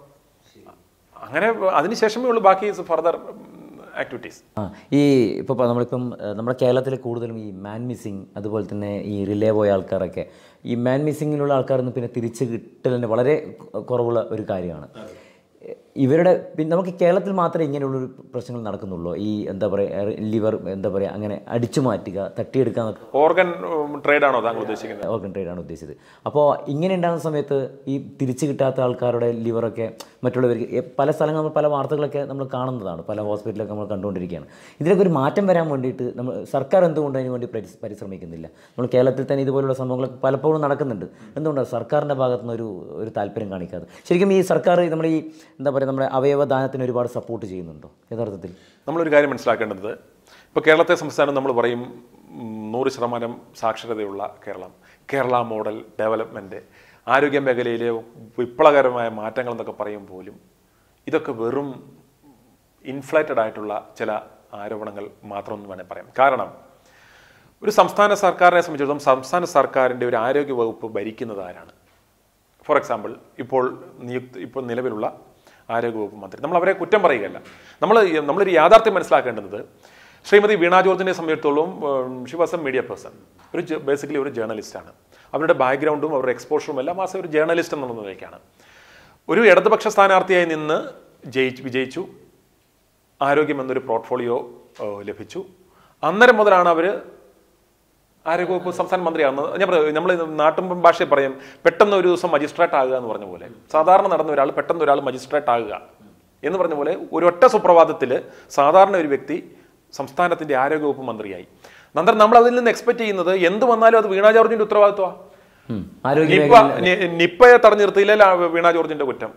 അങ്ങനെ അതിനുശേഷമേ ഉള്ളൂ ബാക്കി ഫർദർ ആക്ടിവിറ്റീസ് ആ ഈ ഇപ്പോൾ നമ്മളിപ്പം ഏഹ്, നമ്മുടെ കേരളത്തിൽ കൂടുതലും ഈ മാൻ മിസ്സിങ് അതുപോലെ തന്നെ ഈ റിലേ പോയ ആൾക്കാരൊക്കെ ഈ മാൻ മിസ്സിങ്ങിലുള്ള ആൾക്കാരൊന്നും പിന്നെ തിരിച്ച് കിട്ടലിന് വളരെ കു- കുറവുള്ള ഒരു കാര്യമാണ് ഇവരുടെ പിന്നെ നമുക്ക് കേരളത്തിൽ മാത്രമേ ഇങ്ങനെയുള്ളൊരു പ്രശ്നങ്ങൾ നടക്കുന്നുള്ളൂ ഈ എന്താ പറയുക ലിവർ എന്താ പറയുക അങ്ങനെ അടിച്ചു മാറ്റുക തട്ടിയെടുക്കുക എന്നൊക്കെ ഓർഗൻ ട്രേഡ് ആണോ താങ്കൾ ഉദ്ദേശിക്കുന്നത് ഓർഗൻ ട്രേഡാണ് ഉദ്ദേശിച്ചത് അപ്പോൾ ഇങ്ങനെ ഉണ്ടാകുന്ന സമയത്ത് ഈ തിരിച്ചു കിട്ടാത്ത ആൾക്കാരുടെ ലിവറൊക്കെ മറ്റുള്ളവർക്ക് എ- പല സ്ഥലങ്ങളിൽ നമ്മൾ പല വാർത്തകളൊക്കെ നമ്മൾ കാണുന്നതാണ് പല ഹോസ്പിറ്റലൊക്കെ നമ്മൾ കണ്ടുകൊണ്ടിരിക്കുകയാണ് ഇതിലൊക്കെ ഒരു മാറ്റം വരാൻ വേണ്ടിയിട്ട് നമ്മൾ സർക്കാർ എന്തുകൊണ്ട് അതിന് വേണ്ടി പരിസ്- പരിശ്രമിക്കുന്നില്ല നമ്മൾ കേരളത്തിൽ തന്നെ ഇതുപോലുള്ള സംഭവങ്ങളൊക്കെ പലപ്പോഴും നടക്കുന്നുണ്ട് എന്തുകൊണ്ടാണ് സർക്കാരിൻ്റെ ഭാഗത്തു നിന്ന് ഒരു ഒരു താല്പര്യം കാണിക്കാതെ ശരിക്കും ഈ സർക്കാർ നമ്മുടെ ഈ എന്താ പറയുക നമ്മുടെ അവയവദാനത്തിന് ഒരുപാട് സപ്പോർട്ട് ചെയ്യുന്നുണ്ടോ യഥാർത്ഥത്തിൽ നമ്മളൊരു കാര്യം മനസ്സിലാക്കേണ്ടത് ഇപ്പോൾ കേരളത്തെ സംസ്ഥാനം നമ്മൾ പറയും ഉം, നൂറ് ശതമാനം സാക്ഷരതയുള്ള കേരളം കേരള മോഡൽ ഡെവലപ്മെൻറ്റ് ആരോഗ്യ മേഖലയിലെ വിപ്ലവകരമായ മാറ്റങ്ങൾ എന്നൊക്കെ പറയും പോലും ഇതൊക്കെ വെറും ഇൻഫ്ലേറ്റഡ് ആയിട്ടുള്ള ചില ആരോപണങ്ങൾ മാത്രമെന്ന് വേണേൽ പറയാം കാരണം ഒരു സംസ്ഥാന സർക്കാരിനെ സംബന്ധിച്ചിടത്തോളം സംസ്ഥാന സർക്കാരിൻ്റെ ഒരു ആരോഗ്യ വകുപ്പ് ഭരിക്കുന്നത് ആരാണ് ഫോർ എക്സാമ്പിൾ ഇപ്പോൾ നിയുക്ത ഇപ്പോൾ നിലവിലുള്ള ആരോഗ്യവകുപ്പ് മന്ത്രി നമ്മൾ അവരെ കുറ്റം പറയുകയല്ല നമ്മൾ നമ്മളൊരു യാഥാർത്ഥ്യം മനസ്സിലാക്കേണ്ടത് ശ്രീമതി വീണ ജോർജിനെ സംബന്ധിച്ചിടത്തോളം she was a media person ഒരു ബേസിക്കലി ഒരു ജേർണലിസ്റ്റാണ് അവരുടെ ബാക്ക്ഗ്രൗണ്ടും അവരുടെ എക്സ്പോഷറും എല്ലാം ആസ് ഒരു ജേർണലിസ്റ്റ് എന്നുള്ള നിലയ്ക്കാണ് ഒരു ഇടതുപക്ഷ സ്ഥാനാർത്ഥിയായി നിന്ന് ജയിച്ചു വിജയിച്ചു ആരോഗ്യം എന്നൊരു പോർട്ട്ഫോളിയോ ഏഹ്, ലഭിച്ചു അന്നേരം മുതലാണ് അവർ ആരോഗ്യവകുപ്പ് സംസ്ഥാന മന്ത്രിയാകുന്നത് ഞാൻ പറയും നമ്മൾ നാട്ടും ഭാഷയിൽ പറയും പെട്ടെന്ന് ഒരു ദിവസം മജിസ്ട്രേറ്റ് ആകുക എന്ന് പറഞ്ഞ പോലെ സാധാരണ നടന്ന ഒരാൾ പെട്ടെന്ന് ഒരാൾ മജിസ്ട്രേറ്റ് ആകുക എന്ന് പറഞ്ഞ പോലെ ഒരൊറ്റ സുപ്രഭാതത്തിൽ സാധാരണ ഒരു വ്യക്തി സംസ്ഥാനത്തിന്റെ ആരോഗ്യവകുപ്പ് മന്ത്രിയായി നന്ദർ നമ്മൾ അതിൽ നിന്ന് എക്സ്പെക്ട് ചെയ്യുന്നത് എന്ത് വന്നാലും അത് വീണ ജോർജിന്റെ ഉത്തരവാദിത്വമാണ് ഉം. ആരോഗ്യ നിപ്പ നി- നിപ്പയെ തടഞ്ഞു നിർത്തിയില്ല വീണ ജോർജിന്റെ കുറ്റം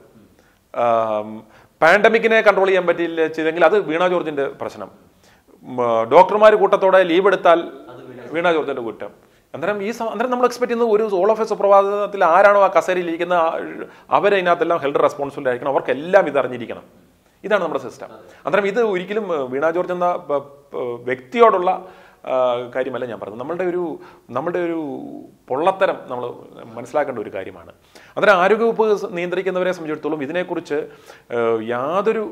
ആം, പാൻഡമിക്കിനെ കൺട്രോൾ ചെയ്യാൻ പറ്റിയില്ല ചെയ്തെങ്കിൽ അത് വീണ ജോർജിന്റെ പ്രശ്നം ഡോക്ടർമാർ കൂട്ടത്തോടെ ലീവ് എടുത്താൽ വീണ ജോർജിന്റെ കുറ്റം അന്നേരം ഈ സം- അന്നേരം നമ്മൾ എക്സ്പെക്ട് ചെയ്യുന്നത് ഒരു ഓൾ ഓഫ് എ സുപ്രഭാതത്തിൽ ആരാണോ ആ കസേരയിൽ ഇരിക്കുന്ന അവരതിനകത്തെല്ലാം ഹെൽഡ് റെസ്പോൺസിബിൾ ആയിരിക്കണം അവർക്കെല്ലാം ഇത് അറിഞ്ഞിരിക്കണം ഇതാണ് നമ്മുടെ സിസ്റ്റം അന്നേരം ഇത് ഒരിക്കലും ഏഹ്, വീണ ജോർജ് എന്ന പ- പ- വ്യക്തിയോടുള്ള ആ, കാര്യമല്ല ഞാൻ പറഞ്ഞത് നമ്മളുടെ ഒരു നമ്മളുടെ ഒരു പൊള്ളത്തരം നമ്മൾ മനസ്സിലാക്കേണ്ട ഒരു കാര്യമാണ് അന്നേരം ആരോഗ്യവകുപ്പ് നിയന്ത്രിക്കുന്നവരെ സംബന്ധിച്ചിടത്തോളം ഇതിനെക്കുറിച്ച് ഏഹ്, യാതൊരു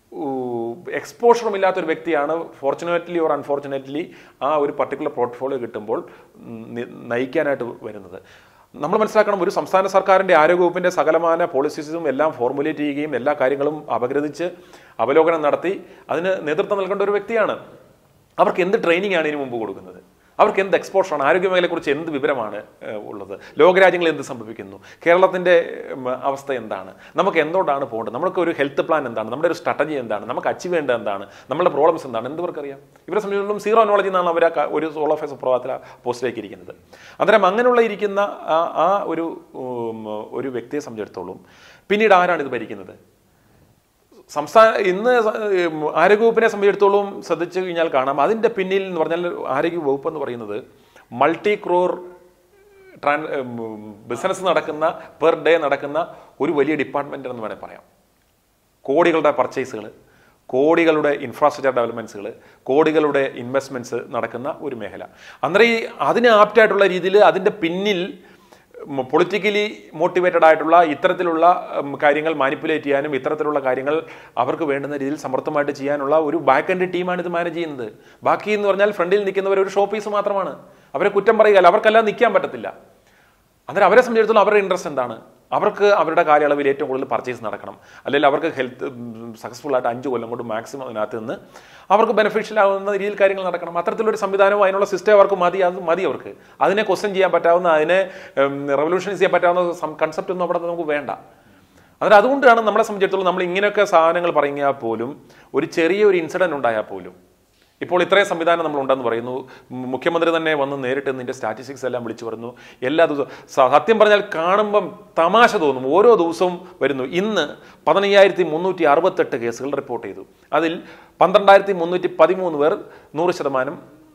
എക്സ്പോഷറും ഇല്ലാത്ത ഒരു വ്യക്തിയാണ് ഫോർച്ചുനേറ്റ്ലി ഓർ അൺഫോർച്ചുനേറ്റ്ലി ആ ഒരു പർട്ടിക്കുലർ പോർട്ട്ഫോളിയോ കിട്ടുമ്പോൾ ഉം, നി- നയിക്കാനായിട്ട് വരുന്നത് നമ്മൾ മനസ്സിലാക്കണം ഒരു സംസ്ഥാന സർക്കാരിന്റെ ആരോഗ്യവകുപ്പിന്റെ സകലമാന പോളിസീസും എല്ലാം ഫോർമുലേറ്റ് ചെയ്യുകയും എല്ലാ കാര്യങ്ങളും അപഗ്രഥിച്ച് അവലോകനം നടത്തി അതിന് നേതൃത്വം നൽകേണ്ട ഒരു വ്യക്തിയാണ് അവർക്ക് എന്ത് ട്രെയിനിങ് ആണ് ഇതിനു മുമ്പ് കൊടുക്കുന്നത് അവർക്ക് എന്ത് എക്സ്പോഷറാണ് ആരോഗ്യമേഖലയെക്കുറിച്ച് എന്ത് വിവരമാണ് ഏഹ്, ഉള്ളത് ലോകരാജ്യങ്ങളിൽ എന്ത് സംഭവിക്കുന്നു കേരളത്തിന്റെ ഉം, അവസ്ഥ എന്താണ് നമുക്ക് എന്തുകൊണ്ടാണ് പോകേണ്ടത് നമുക്ക് ഒരു ഹെൽത്ത് പ്ലാൻ എന്താണ് നമ്മുടെ ഒരു സ്ട്രാറ്റജി എന്താണ് നമുക്ക് അച്ചീവ് ചെയ്യേണ്ടത് എന്താണ് നമ്മുടെ പ്രോബ്ലംസ് എന്താണ് എന്തുവർക്കറിയാം ഇവരെ സംബന്ധിച്ചിടത്തോളം സീറോ നോളജ് എന്നാണ് അവർ ഒരു സോൾ ഓഫ് എ സുപ്രഭാതത്തിൽ പോസ്റ്റിലേക്ക് ഇരിക്കുന്നത് അന്നേരം അങ്ങനെയുള്ള ഇരിക്കുന്ന ആ ആ ഒരു ഉം, ഒരു വ്യക്തിയെ സംബന്ധിച്ചിടത്തോളം പിന്നീട് ആരാണ് ഇത് ഭരിക്കുന്നത് സംസ്ഥാന ഇന്ന് സ- ഉം, ആരോഗ്യവകുപ്പിനെ സംബന്ധിച്ചിടത്തോളം ശ്രദ്ധിച്ചു കഴിഞ്ഞാൽ കാണാം അതിന്റെ പിന്നിൽ എന്ന് പറഞ്ഞാൽ ആരോഗ്യ വകുപ്പ് എന്ന് പറയുന്നത് മൾട്ടി ക്രോർ ട്രാൻ ബിസിനസ് നടക്കുന്ന പെർ ഡേ നടക്കുന്ന ഒരു വലിയ ഡിപ്പാർട്ട്മെന്റ് എന്ന് വേണേൽ പറയാം കോടികളുടെ പർച്ചേസുകൾ കോടികളുടെ ഇൻഫ്രാസ്ട്രക്ചർ ഡെവലപ്മെന്റ്സുകൾ കോടികളുടെ ഇൻവെസ്റ്റ്മെന്റ്സ് നടക്കുന്ന ഒരു മേഖല അന്നേരം ഈ അതിന് ആപ്റ്റായിട്ടുള്ള രീതിയിൽ അതിന്റെ പിന്നിൽ പൊളിറ്റിക്കലി മോട്ടിവേറ്റഡ് ആയിട്ടുള്ള ഇത്തരത്തിലുള്ള ഉം, കാര്യങ്ങൾ മാനിപ്പുലേറ്റ് ചെയ്യാനും ഇത്തരത്തിലുള്ള കാര്യങ്ങൾ അവർക്ക് വേണ്ടുന്ന രീതിയിൽ സമർത്ഥമായിട്ട് ചെയ്യാനുള്ള ഒരു ബാക്ക് എൻഡ് ടീമാണ് ഇത് മാനേജ് ചെയ്യുന്നത് ബാക്കി എന്ന് പറഞ്ഞാൽ ഫ്രണ്ടിൽ നിൽക്കുന്നവർ ഒരു ഷോ പീസ് മാത്രമാണ് അവരെ കുറ്റം പറയുക അവർക്കെല്ലാം നിൽക്കാൻ പറ്റത്തില്ല അന്നേരം അവരെ സംബന്ധിച്ചിടത്തോളം അവരുടെ ഇൻട്രസ്റ്റ് എന്താണ് അവർക്ക് അവരുടെ കാലയളവിൽ ഏറ്റവും കൂടുതൽ പർച്ചേസ് നടക്കണം അല്ലെങ്കിൽ അവർക്ക് ഹെൽത്ത് സക്സസ്ഫുൾ ആയിട്ട് അഞ്ച് കൊല്ലം കൊണ്ട് മാക്സിമം അതിനകത്ത് നിന്ന് അവർക്ക് ബെനിഫിഷ്യൽ ആവുന്ന രീതിയിൽ കാര്യങ്ങൾ നടക്കണം അത്തരത്തിലൊരു സംവിധാനവും അതിനുള്ള സിസ്റ്റം അവർക്ക് മതി അത് മതി അവർക്ക് അതിനെ ക്വസ്റ്റ്യൻ ചെയ്യാൻ പറ്റാവുന്ന അതിനെ റെവല്യൂഷനൈസ് ചെയ്യാൻ പറ്റാവുന്ന കൺസെപ്റ്റ് ഒന്നും അവിടെ നമുക്ക് വേണ്ട അന്നേരം അതുകൊണ്ടാണ് നമ്മളെ സംബന്ധിച്ചിടത്തോളം നമ്മൾ ഇങ്ങനെയൊക്കെ സാധനങ്ങൾ പറഞ്ഞാൽ പോലും ഒരു ചെറിയൊരു ഇൻസിഡന്റ് ഉണ്ടായാൽ പോലും ഇപ്പോൾ ഇത്രയും സംവിധാനം നമ്മൾ ഉണ്ടെന്ന് പറയുന്നു മു- മുഖ്യമന്ത്രി തന്നെ വന്ന് നേരിട്ട് നിന്റെ സ്റ്റാറ്റിസ്റ്റിക്സ് എല്ലാം വിളിച്ചു പറഞ്ഞു എല്ലാ ദിവസവും സ- സത്യം പറഞ്ഞാൽ കാണുമ്പം തമാശ തോന്നും ഓരോ ദിവസവും വരുന്നു ഇന്ന് പതിനയ്യായിരത്തി മുന്നൂറ്റി അറുപത്തെട്ട് കേസുകൾ റിപ്പോർട്ട് ചെയ്തു അതിൽ പന്ത്രണ്ടായിരത്തി മുന്നൂറ്റി പതിമൂന്ന് പേർ നൂറ് ശതമാനം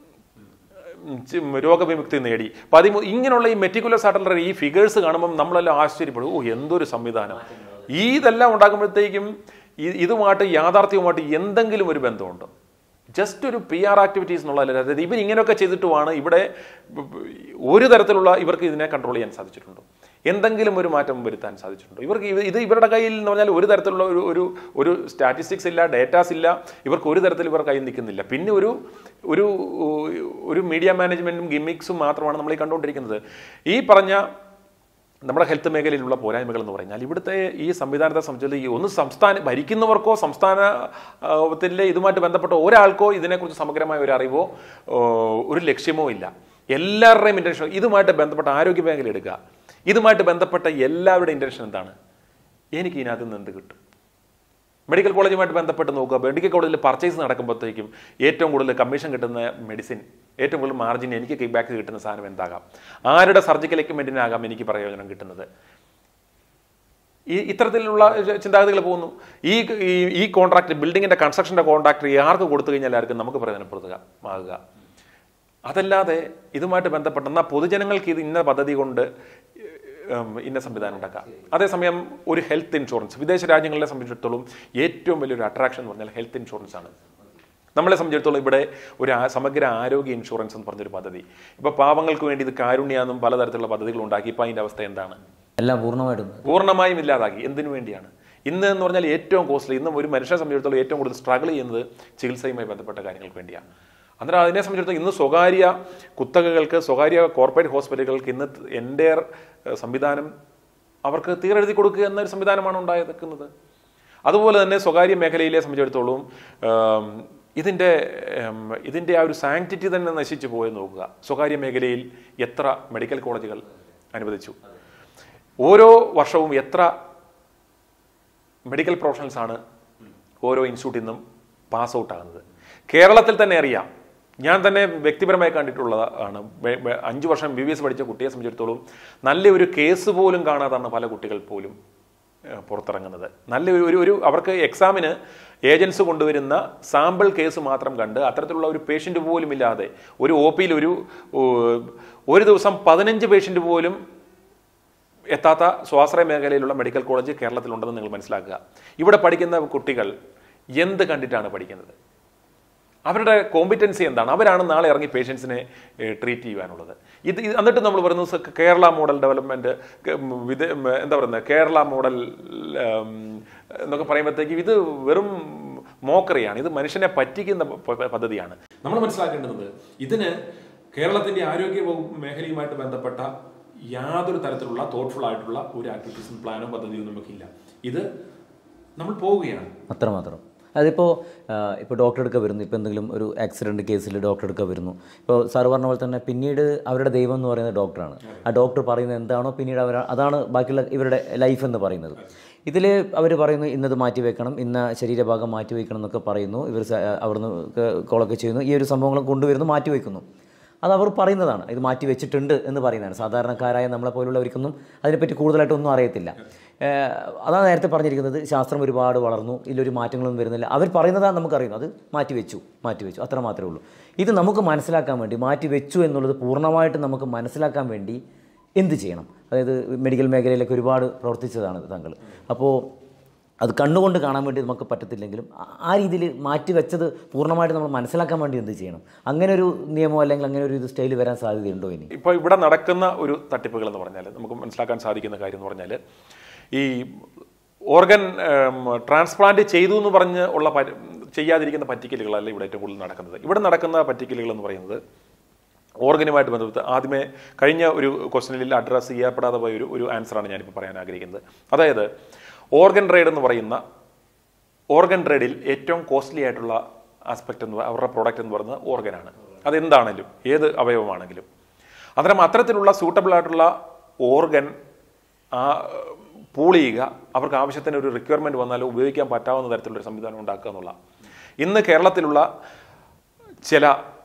ഉം, ചി- രോഗവിമുക്തി നേടി പതിമൂ ഇങ്ങനെയുള്ള ഈ മെറ്റിക്കുലസ് ആയിട്ടുള്ള ഈ ഫിഗേഴ്സ് കാണുമ്പോൾ നമ്മളെല്ലാം ആശ്ചര്യപ്പെടും ഓ എന്തൊരു സംവിധാനം ഈ ഇതെല്ലാം ഉണ്ടാകുമ്പോഴത്തേക്കും ഇ- ഇതുമായിട്ട് യാഥാർത്ഥ്യവുമായിട്ട് എന്തെങ്കിലും ഒരു ബന്ധമുണ്ടോ ജസ്റ്റ് ഒരു പി ആർ ആക്ടിവിറ്റീസ് എന്നുള്ളതല്ല അതായത് ഇവർ ഇങ്ങനെയൊക്കെ ചെയ്തിട്ടുമാണ് ഇവിടെ ഒരു തരത്തിലുള്ള ഇവർക്ക് ഇതിനെ കൺട്രോൾ ചെയ്യാൻ സാധിച്ചിട്ടുണ്ടോ എന്തെങ്കിലും ഒരു മാറ്റം വരുത്താൻ സാധിച്ചിട്ടുണ്ടോ ഇവർക്ക് ഇത് ഇത് ഇവരുടെ കയ്യിൽ എന്ന് പറഞ്ഞാൽ ഒരു തരത്തിലുള്ള ഒരു ഒരു ഒരു സ്റ്റാറ്റിസ്റ്റിക്സ് ഇല്ല ഡേറ്റാസ് ഇല്ല ഇവർക്ക് ഒരു തരത്തിൽ ഇവർ കയ്യിൽ നിൽക്കുന്നില്ല പിന്നെ ഒരു ഒരു ഒരു മീഡിയ മാനേജ്മെന്റും ഗിമ്മിക്സും മാത്രമാണ് നമ്മൾ ഈ കണ്ടുകൊണ്ടിരിക്കുന്നത് ഈ പറഞ്ഞ നമ്മുടെ ഹെൽത്ത് മേഖലയിലുള്ള പോരായ്മകൾ എന്ന് പറഞ്ഞാൽ ഇവിടുത്തെ ഈ സംവിധാനത്തെ സംബന്ധിച്ച് ഈ ഒന്ന് സംസ്ഥാന ഭരിക്കുന്നവർക്കോ സംസ്ഥാനത്തിലെ ഇതുമായിട്ട് ബന്ധപ്പെട്ട ഒരാൾക്കോ ഇതിനെക്കുറിച്ച് സമഗ്രമായ ഒരു അറിവോ ഓ, ഒരു ലക്ഷ്യമോ ഇല്ല എല്ലാവരുടെയും ഇൻറ്റൻഷൻ ഇതുമായിട്ട് ബന്ധപ്പെട്ട ആരോഗ്യ മേഖല എടുക്കുക ഇതുമായിട്ട് ബന്ധപ്പെട്ട എല്ലാവരുടെയും ഇൻറ്റൻഷൻ എന്താണ് എനിക്ക് ഇതിനകത്ത് നിന്ന് എന്ത് കിട്ടും മെഡിക്കൽ കോളേജുമായിട്ട് ബന്ധപ്പെട്ട് നോക്കുക മെഡിക്കൽ കോളേജിൽ പർച്ചേസ് നടക്കുമ്പോഴത്തേക്കും ഏറ്റവും കൂടുതൽ കമ്മീഷൻ കിട്ടുന്ന മെഡിസിൻ ഏറ്റവും കൂടുതൽ മാർജിൻ എനിക്ക് കിക്ക് ബാക്ക് കിട്ടുന്ന സാധനം എന്താകാം ആരുടെ സർജിക്കൽ എക്യുപ്മെന്റിനാകാം എനിക്ക് പ്രയോജനം കിട്ടുന്നത് ഈ ഇത്തരത്തിലുള്ള ചിന്താഗതികൾ പോകുന്നു ഈ ഈ- ഈ കോൺട്രാക്ട് ബിൽഡിങ്ങിന്റെ കൺസ്ട്രക്ഷന്റെ കോൺട്രാക്ട് ആർക്ക് കൊടുത്തു കഴിഞ്ഞാൽ ആർക്കും നമുക്ക് പ്രയോജനപ്പെടുത്തുക ആകുക അതല്ലാതെ ഇതുമായിട്ട് ബന്ധപ്പെട്ട എന്നാൽ പൊതുജനങ്ങൾക്ക് ഇത് ഇന്ന പദ്ധതി കൊണ്ട് ഉം, ഇന്ന സംവിധാനം ഉണ്ടാക്കാം അതേസമയം ഒരു ഹെൽത്ത് ഇൻഷുറൻസ് വിദേശ രാജ്യങ്ങളെ സംബന്ധിച്ചിടത്തോളം ഏറ്റവും വലിയൊരു അട്രാക്ഷൻ എന്ന് പറഞ്ഞാൽ ഹെൽത്ത് ഇൻഷുറൻസ് ആണ് നമ്മളെ സംബന്ധിച്ചിടത്തോളം ഇവിടെ ഒരു ആ- സമഗ്ര ആരോഗ്യ ഇൻഷുറൻസ് എന്ന് പറഞ്ഞൊരു പദ്ധതി ഇപ്പോൾ പാവങ്ങൾക്ക് വേണ്ടി ഇത് കാരുണ്യാന്നും പലതരത്തിലുള്ള പദ്ധതികൾ ഉണ്ടാക്കി ഇപ്പോൾ അതിൻ്റെ അവസ്ഥ എന്താണ് എല്ലാം പൂർണ്ണമായിട്ടും പൂർണ്ണമായും ഇല്ലാതാക്കി എന്തിനു വേണ്ടിയാണ് ഇന്ന് എന്ന് പറഞ്ഞാൽ ഏറ്റവും കോസ്റ്റ്ലി ഇന്നും ഒരു മനുഷ്യനെ സംബന്ധിച്ചിടത്തോളം ഏറ്റവും കൂടുതൽ സ്ട്രഗിൾ ചെയ്യുന്നത് ചികിത്സയുമായി ബന്ധപ്പെട്ട കാര്യങ്ങൾക്ക് വേണ്ടിയാണ് അന്നേരം അതിനെ സംബന്ധിച്ചിടത്തോളം ഇന്ന് സ്വകാര്യ കുത്തകകൾക്ക് സ്വകാര്യ കോർപ്പറേറ്റ് ഹോസ്പിറ്റലുകൾക്ക് ഇന്ന് എൻ്റെ സംവിധാനം അവർക്ക് തീരെഴുതി കൊടുക്കുക എന്നൊരു സംവിധാനമാണ് ഉണ്ടായിരിക്കുന്നത് അതുപോലെ തന്നെ സ്വകാര്യ മേഖലയിലെ സംബന്ധിച്ചിടത്തോളം ആം, ഇതിൻ്റെ ഉം, ഇതിൻ്റെ ആ ഒരു സാങ്ക്ടിറ്റി തന്നെ നശിച്ചു പോയെന്ന് നോക്കുക സ്വകാര്യ മേഖലയിൽ എത്ര മെഡിക്കൽ കോളേജുകൾ അനുവദിച്ചു ഓരോ വർഷവും എത്ര മെഡിക്കൽ പ്രൊഫഷണൽസ് ആണ് ഓരോ ഇൻസ്റ്റിറ്റ്യൂട്ടിൽ നിന്നും പാസ് ഔട്ട് ആകുന്നത് കേരളത്തിൽ തന്നെ അറിയാം ഞാൻ തന്നെ വ്യക്തിപരമായി കണ്ടിട്ടുള്ളതാണ് ബെ- ബെ- അഞ്ച് വർഷം ബി ബി എസ് പഠിച്ച കുട്ടിയെ സംബന്ധിച്ചിടത്തോളം നല്ലൊരു കേസ് പോലും കാണാതാണ് പല കുട്ടികൾ പോലും ഏഹ്, പുറത്തിറങ്ങുന്നത് നല്ല ഒരു ഒരു ഒരു അവർക്ക് എക്സാമിന് ഏജൻസ് കൊണ്ടുവരുന്ന സാമ്പിൾ കേസ് മാത്രം കണ്ട് അത്തരത്തിലുള്ള ഒരു പേഷ്യൻ്റ് പോലും ഇല്ലാതെ ഒരു ഒ പിയിൽ ഒരു ഓ, ഒരു ദിവസം പതിനഞ്ച് പേഷ്യൻ്റ് പോലും എത്താത്ത സ്വാശ്രയ മേഖലയിലുള്ള മെഡിക്കൽ കോളേജ് കേരളത്തിലുണ്ടെന്ന് നിങ്ങൾ മനസ്സിലാക്കുക ഇവിടെ പഠിക്കുന്ന കുട്ടികൾ എന്ത് കണ്ടിട്ടാണ് പഠിക്കുന്നത് അവരുടെ കോമ്പിറ്റൻസി എന്താണ് അവരാണ് നാളെ ഇറങ്ങി പേഷ്യൻസിനെ ട്രീറ്റ് ചെയ്യുവാനുള്ളത് ഇത് ഇത് എന്നിട്ട് നമ്മൾ പറയുന്നത് സ- കേരള മോഡൽ ഡെവലപ്മെന്റ് വിദ ഉം, എന്താ പറയുന്നത് കേരള മോഡൽ ഉം, എന്നൊക്കെ പറയുമ്പോഴത്തേക്കും ഇത് വെറും മോക്കറിയാണ് ഇത് മനുഷ്യനെ പറ്റിക്കുന്ന പ- പ- പദ്ധതിയാണ് നമ്മൾ മനസ്സിലാക്കേണ്ടത് ഇതിന് കേരളത്തിന്റെ ആരോഗ്യ വകുപ്പ് മേഖലയുമായിട്ട് ബന്ധപ്പെട്ട യാതൊരു തരത്തിലുള്ള തോട്ട്ഫുൾ ആയിട്ടുള്ള ഒരു ആക്ടിവിറ്റീസും പ്ലാനോ പദ്ധതിയോ നമുക്കില്ല ഇത് നമ്മൾ പോവുകയാണ് അത്രമാത്രം അതിപ്പോൾ ഇപ്പോൾ ഡോക്ടർ എടുക്കാൻ വരുന്നു ഇപ്പോൾ എന്തെങ്കിലും ഒരു ആക്സിഡൻറ്റ് കേസിൽ ഡോക്ടർ എടുക്കാൻ വരുന്നു ഇപ്പോൾ സാർ പറഞ്ഞ പോലെ തന്നെ പിന്നീട് അവരുടെ ദൈവം എന്ന് പറയുന്നത് ഡോക്ടറാണ് ആ ഡോക്ടർ പറയുന്നത് എന്താണോ പിന്നീട് അവർ അതാണ് ബാക്കിയുള്ള ഇവരുടെ ലൈഫ് എന്ന് പറയുന്നത് ഇതിൽ അവർ പറയുന്നു ഇന്നത് മാറ്റി വെക്കണം ഇന്ന ശരീരഭാഗം മാറ്റി വെക്കണം എന്നൊക്കെ പറയുന്നു ഇവർ സ- അവിടുന്ന് കോളൊക്കെ ചെയ്യുന്നു ഈ ഒരു സംഭവങ്ങൾ കൊണ്ടുവരുന്നു മാറ്റി വയ്ക്കുന്നു അത് അവർ പറയുന്നതാണ് ഇത് മാറ്റി വെച്ചിട്ടുണ്ട് എന്ന് പറയുന്നതാണ് സാധാരണക്കാരായ നമ്മളെ പോലുള്ളവർക്കൊന്നും അതിനെപ്പറ്റി കൂടുതലായിട്ടൊന്നും അറിയത്തില്ല ഏഹ് അതാണ് നേരത്തെ പറഞ്ഞിരിക്കുന്നത് ശാസ്ത്രം ഒരുപാട് വളർന്നു ഇതിലൊരു മാറ്റങ്ങളൊന്നും വരുന്നില്ല അവർ പറയുന്നതാണ് നമുക്കറിയുന്നത് അത് മാറ്റി വെച്ചു മാറ്റി വെച്ചു അത്ര മാത്രമേ ഉള്ളൂ ഇത് നമുക്ക് മനസ്സിലാക്കാൻ വേണ്ടി മാറ്റി വെച്ചു എന്നുള്ളത് പൂർണ്ണമായിട്ട് നമുക്ക് മനസ്സിലാക്കാൻ വേണ്ടി എന്ത് ചെയ്യണം അതായത് മെഡിക്കൽ മേഖലയിലൊക്കെ ഒരുപാട് പ്രവർത്തിച്ചതാണ് താങ്കൾ അപ്പോൾ അത് കണ്ണുകൊണ്ട് കാണാൻ വേണ്ടി നമുക്ക് പറ്റത്തില്ലെങ്കിലും ആ- ആ രീതിയിൽ മാറ്റി വെച്ചത് പൂർണ്ണമായിട്ട് നമ്മൾ മനസ്സിലാക്കാൻ വേണ്ടി എന്ത് ചെയ്യണം അങ്ങനെ ഒരു നിയമം അല്ലെങ്കിൽ അങ്ങനെ ഒരു ഇത് സ്റ്റൈൽ വരാൻ സാധ്യതയുണ്ടോ ഇനി ഇപ്പോൾ ഇവിടെ നടക്കുന്ന ഒരു തട്ടിപ്പുകൾ എന്ന് പറഞ്ഞാൽ നമുക്ക് മനസ്സിലാക്കാൻ സാധിക്കുന്ന കാര്യം എന്ന് പറഞ്ഞാൽ ഈ ഓർഗൻ ട്രാൻസ്പ്ലാന്റ് ചെയ്തു എന്ന് പറഞ്ഞ് ഉള്ള പരി- ചെയ്യാതിരിക്കുന്ന പറ്റിക്കലുകളല്ല ഇവിടെ ഏറ്റവും കൂടുതൽ നടക്കുന്നത് ഇവിടെ നടക്കുന്ന പറ്റിക്കലുകൾ എന്ന് പറയുന്നത് ഓർഗനുമായിട്ട് ബന്ധപ്പെട്ട് ആദ്യമേ കഴിഞ്ഞ ഒരു ക്വസ്റ്റനിൽ അഡ്രസ്സ് ചെയ്യപ്പെടാതെ പോയ ഒരു ഒരു ആൻസറാണ് ഞാനിപ്പോൾ പറയാൻ ആഗ്രഹിക്കുന്നത് അതായത് ഓർഗൻ ട്രേഡ് എന്ന് പറയുന്ന ഓർഗൻ ട്രേഡിൽ ഏറ്റവും കോസ്റ്റ്ലി ആയിട്ടുള്ള ആസ്പെക്ട് എന്ന് പ- അവരുടെ പ്രോഡക്റ്റ് എന്ന് പറയുന്നത് ഓർഗനാണ് അതെന്താണെങ്കിലും ഏത് അവയവമാണെങ്കിലും അന്നേരം അത്തരത്തിലുള്ള സൂട്ടബിൾ ആയിട്ടുള്ള ഓർഗൻ ആ പൂൾ ചെയ്യുക അവർക്ക് ആവശ്യത്തിന് ഒരു റിക്വയർമെന്റ് വന്നാൽ ഉപയോഗിക്കാൻ പറ്റാവുന്ന തരത്തിലുള്ള ഒരു സംവിധാനം ഉണ്ടാക്കുക എന്നുള്ള ഇന്ന് കേരളത്തിലുള്ള ചില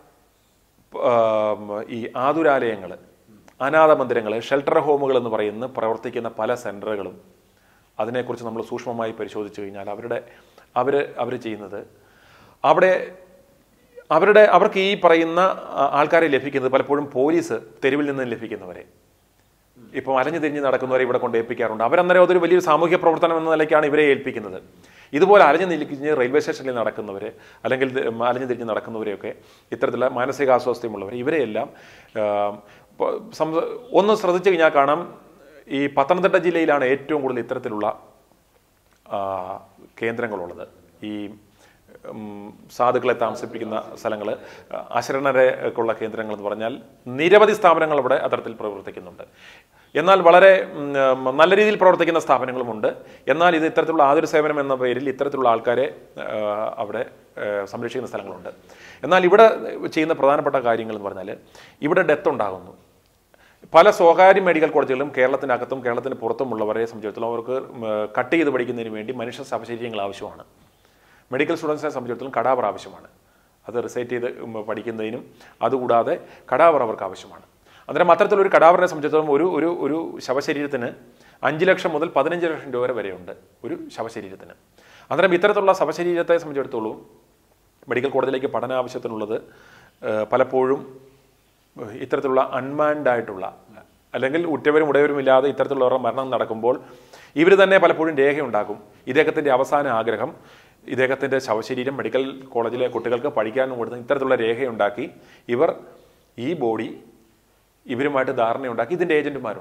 ആം, ഈ ആതുരാലയങ്ങൾ അനാഥ മന്ദിരങ്ങൾ ഷെൽട്ടർ ഹോമുകൾ എന്ന് പറയുന്ന പ്രവർത്തിക്കുന്ന പല സെൻറ്ററുകളും അതിനെക്കുറിച്ച് നമ്മൾ സൂക്ഷ്മമായി പരിശോധിച്ചു കഴിഞ്ഞാൽ അവരുടെ അവർ അവർ ചെയ്യുന്നത് അവിടെ അവരുടെ അവർക്ക് ഈ പറയുന്ന ആ, ആൾക്കാരെ ലഭിക്കുന്നത് പലപ്പോഴും പോലീസ് തെരുവിൽ നിന്ന് ലഭിക്കുന്നവരെ ഇപ്പം അലഞ്ഞു തിരിഞ്ഞ് നടക്കുന്നവരെ ഇവിടെ കൊണ്ട് ഏൽപ്പിക്കാറുണ്ട് അവരന്നേരം അതൊരു വലിയൊരു സാമൂഹ്യ പ്രവർത്തനം എന്ന നിലയ്ക്കാണ് ഇവരെ ഏൽപ്പിക്കുന്നത് ഇതുപോലെ അലഞ്ഞു തിരിഞ്ഞ് റെയിൽവേ സ്റ്റേഷനിൽ നടക്കുന്നവർ അല്ലെങ്കിൽ ഇത് അലഞ്ഞു തിരിഞ്ഞ് നടക്കുന്നവരെയൊക്കെ ഇത്തരത്തിലുള്ള മാനസികാസ്വാസ്ഥ്യമുള്ളവർ ഇവരെയെല്ലാം ആ, പ- സംസ- ഒന്ന് ശ്രദ്ധിച്ചു കഴിഞ്ഞാൽ കാണാം ഈ പത്തനംതിട്ട ജില്ലയിലാണ് ഏറ്റവും കൂടുതൽ ഇത്തരത്തിലുള്ള ആ, കേന്ദ്രങ്ങളുള്ളത് ഈ ഉം, സാധുക്കളെ താമസിപ്പിക്കുന്ന സ്ഥലങ്ങൾ അശരണരെ ഉള്ള കേന്ദ്രങ്ങൾ എന്ന് പറഞ്ഞാൽ നിരവധി സ്ഥാപനങ്ങൾ ഇവിടെ അത്തരത്തിൽ പ്രവർത്തിക്കുന്നുണ്ട് എന്നാൽ വളരെ ഉം, നല്ല രീതിയിൽ പ്രവർത്തിക്കുന്ന സ്ഥാപനങ്ങളുമുണ്ട് എന്നാൽ ഇത് ഇത്തരത്തിലുള്ള ആതുര സേവനം എന്ന പേരിൽ ഇത്തരത്തിലുള്ള ആൾക്കാരെ ആ, അവിടെ ആ, സംരക്ഷിക്കുന്ന സ്ഥലങ്ങളുണ്ട് എന്നാൽ ഇവിടെ ചെയ്യുന്ന പ്രധാനപ്പെട്ട കാര്യങ്ങൾ എന്ന് പറഞ്ഞാൽ ഇവിടെ ഡെത്ത് ഉണ്ടാകുന്നു പല സ്വകാര്യ മെഡിക്കൽ കോളേജുകളും കേരളത്തിനകത്തും കേരളത്തിന് പുറത്തുമുള്ളവരെ സംബന്ധിച്ചിടത്തോളം അവർക്ക് ഉം, കട്ട് ചെയ്ത് പഠിക്കുന്നതിന് വേണ്ടി മനുഷ്യ ശവശരീരങ്ങൾ ആവശ്യമാണ് മെഡിക്കൽ സ്റ്റുഡൻസിനെ സംബന്ധിച്ചിടത്തോളം കടാവർ ആവശ്യമാണ് അത് റിസൈറ്റ് ചെയ്ത് ഉം, പഠിക്കുന്നതിനും അതുകൂടാതെ കടാവർ അവർക്ക് ആവശ്യമാണ് അന്നേരം അത്തരത്തിലൊരു കടാവറിനെ സംബന്ധിച്ചിടത്തോളം ഒരു ഒരു ഒരു ശവശരീരത്തിന് അഞ്ച് ലക്ഷം മുതൽ പതിനഞ്ച് ലക്ഷം രൂപ വരെയുണ്ട് ഒരു ശവശരീരത്തിന് അന്നേരം ഇത്തരത്തിലുള്ള ശവശരീരത്തെ സംബന്ധിച്ചിടത്തോളം മെഡിക്കൽ കോളേജിലേക്ക് പഠന ആവശ്യത്തിനുള്ളത് ഏഹ്, പലപ്പോഴും ഏഹ്, ഇത്തരത്തിലുള്ള അൺമാൻഡ് ആയിട്ടുള്ള അല്ലെങ്കിൽ ഉറ്റവരും ഉടയവരും ഇല്ലാതെ ഇത്തരത്തിലുള്ളവരുടെ മരണം നടക്കുമ്പോൾ ഇവർ തന്നെ പലപ്പോഴും രേഖയുണ്ടാക്കും ഇദ്ദേഹത്തിൻ്റെ അവസാന ആഗ്രഹം ഇദ്ദേഹത്തിൻ്റെ ശവശരീരം മെഡിക്കൽ കോളേജിലെ കുട്ടികൾക്ക് പഠിക്കാനും കൊടുത്ത് ഇത്തരത്തിലുള്ള രേഖയുണ്ടാക്കി ഇവർ ഈ ബോഡി ഇവരുമായിട്ട് ധാരണയുണ്ടാക്കി ഇതിൻ്റെ ഏജന്റുമാരുണ്ട്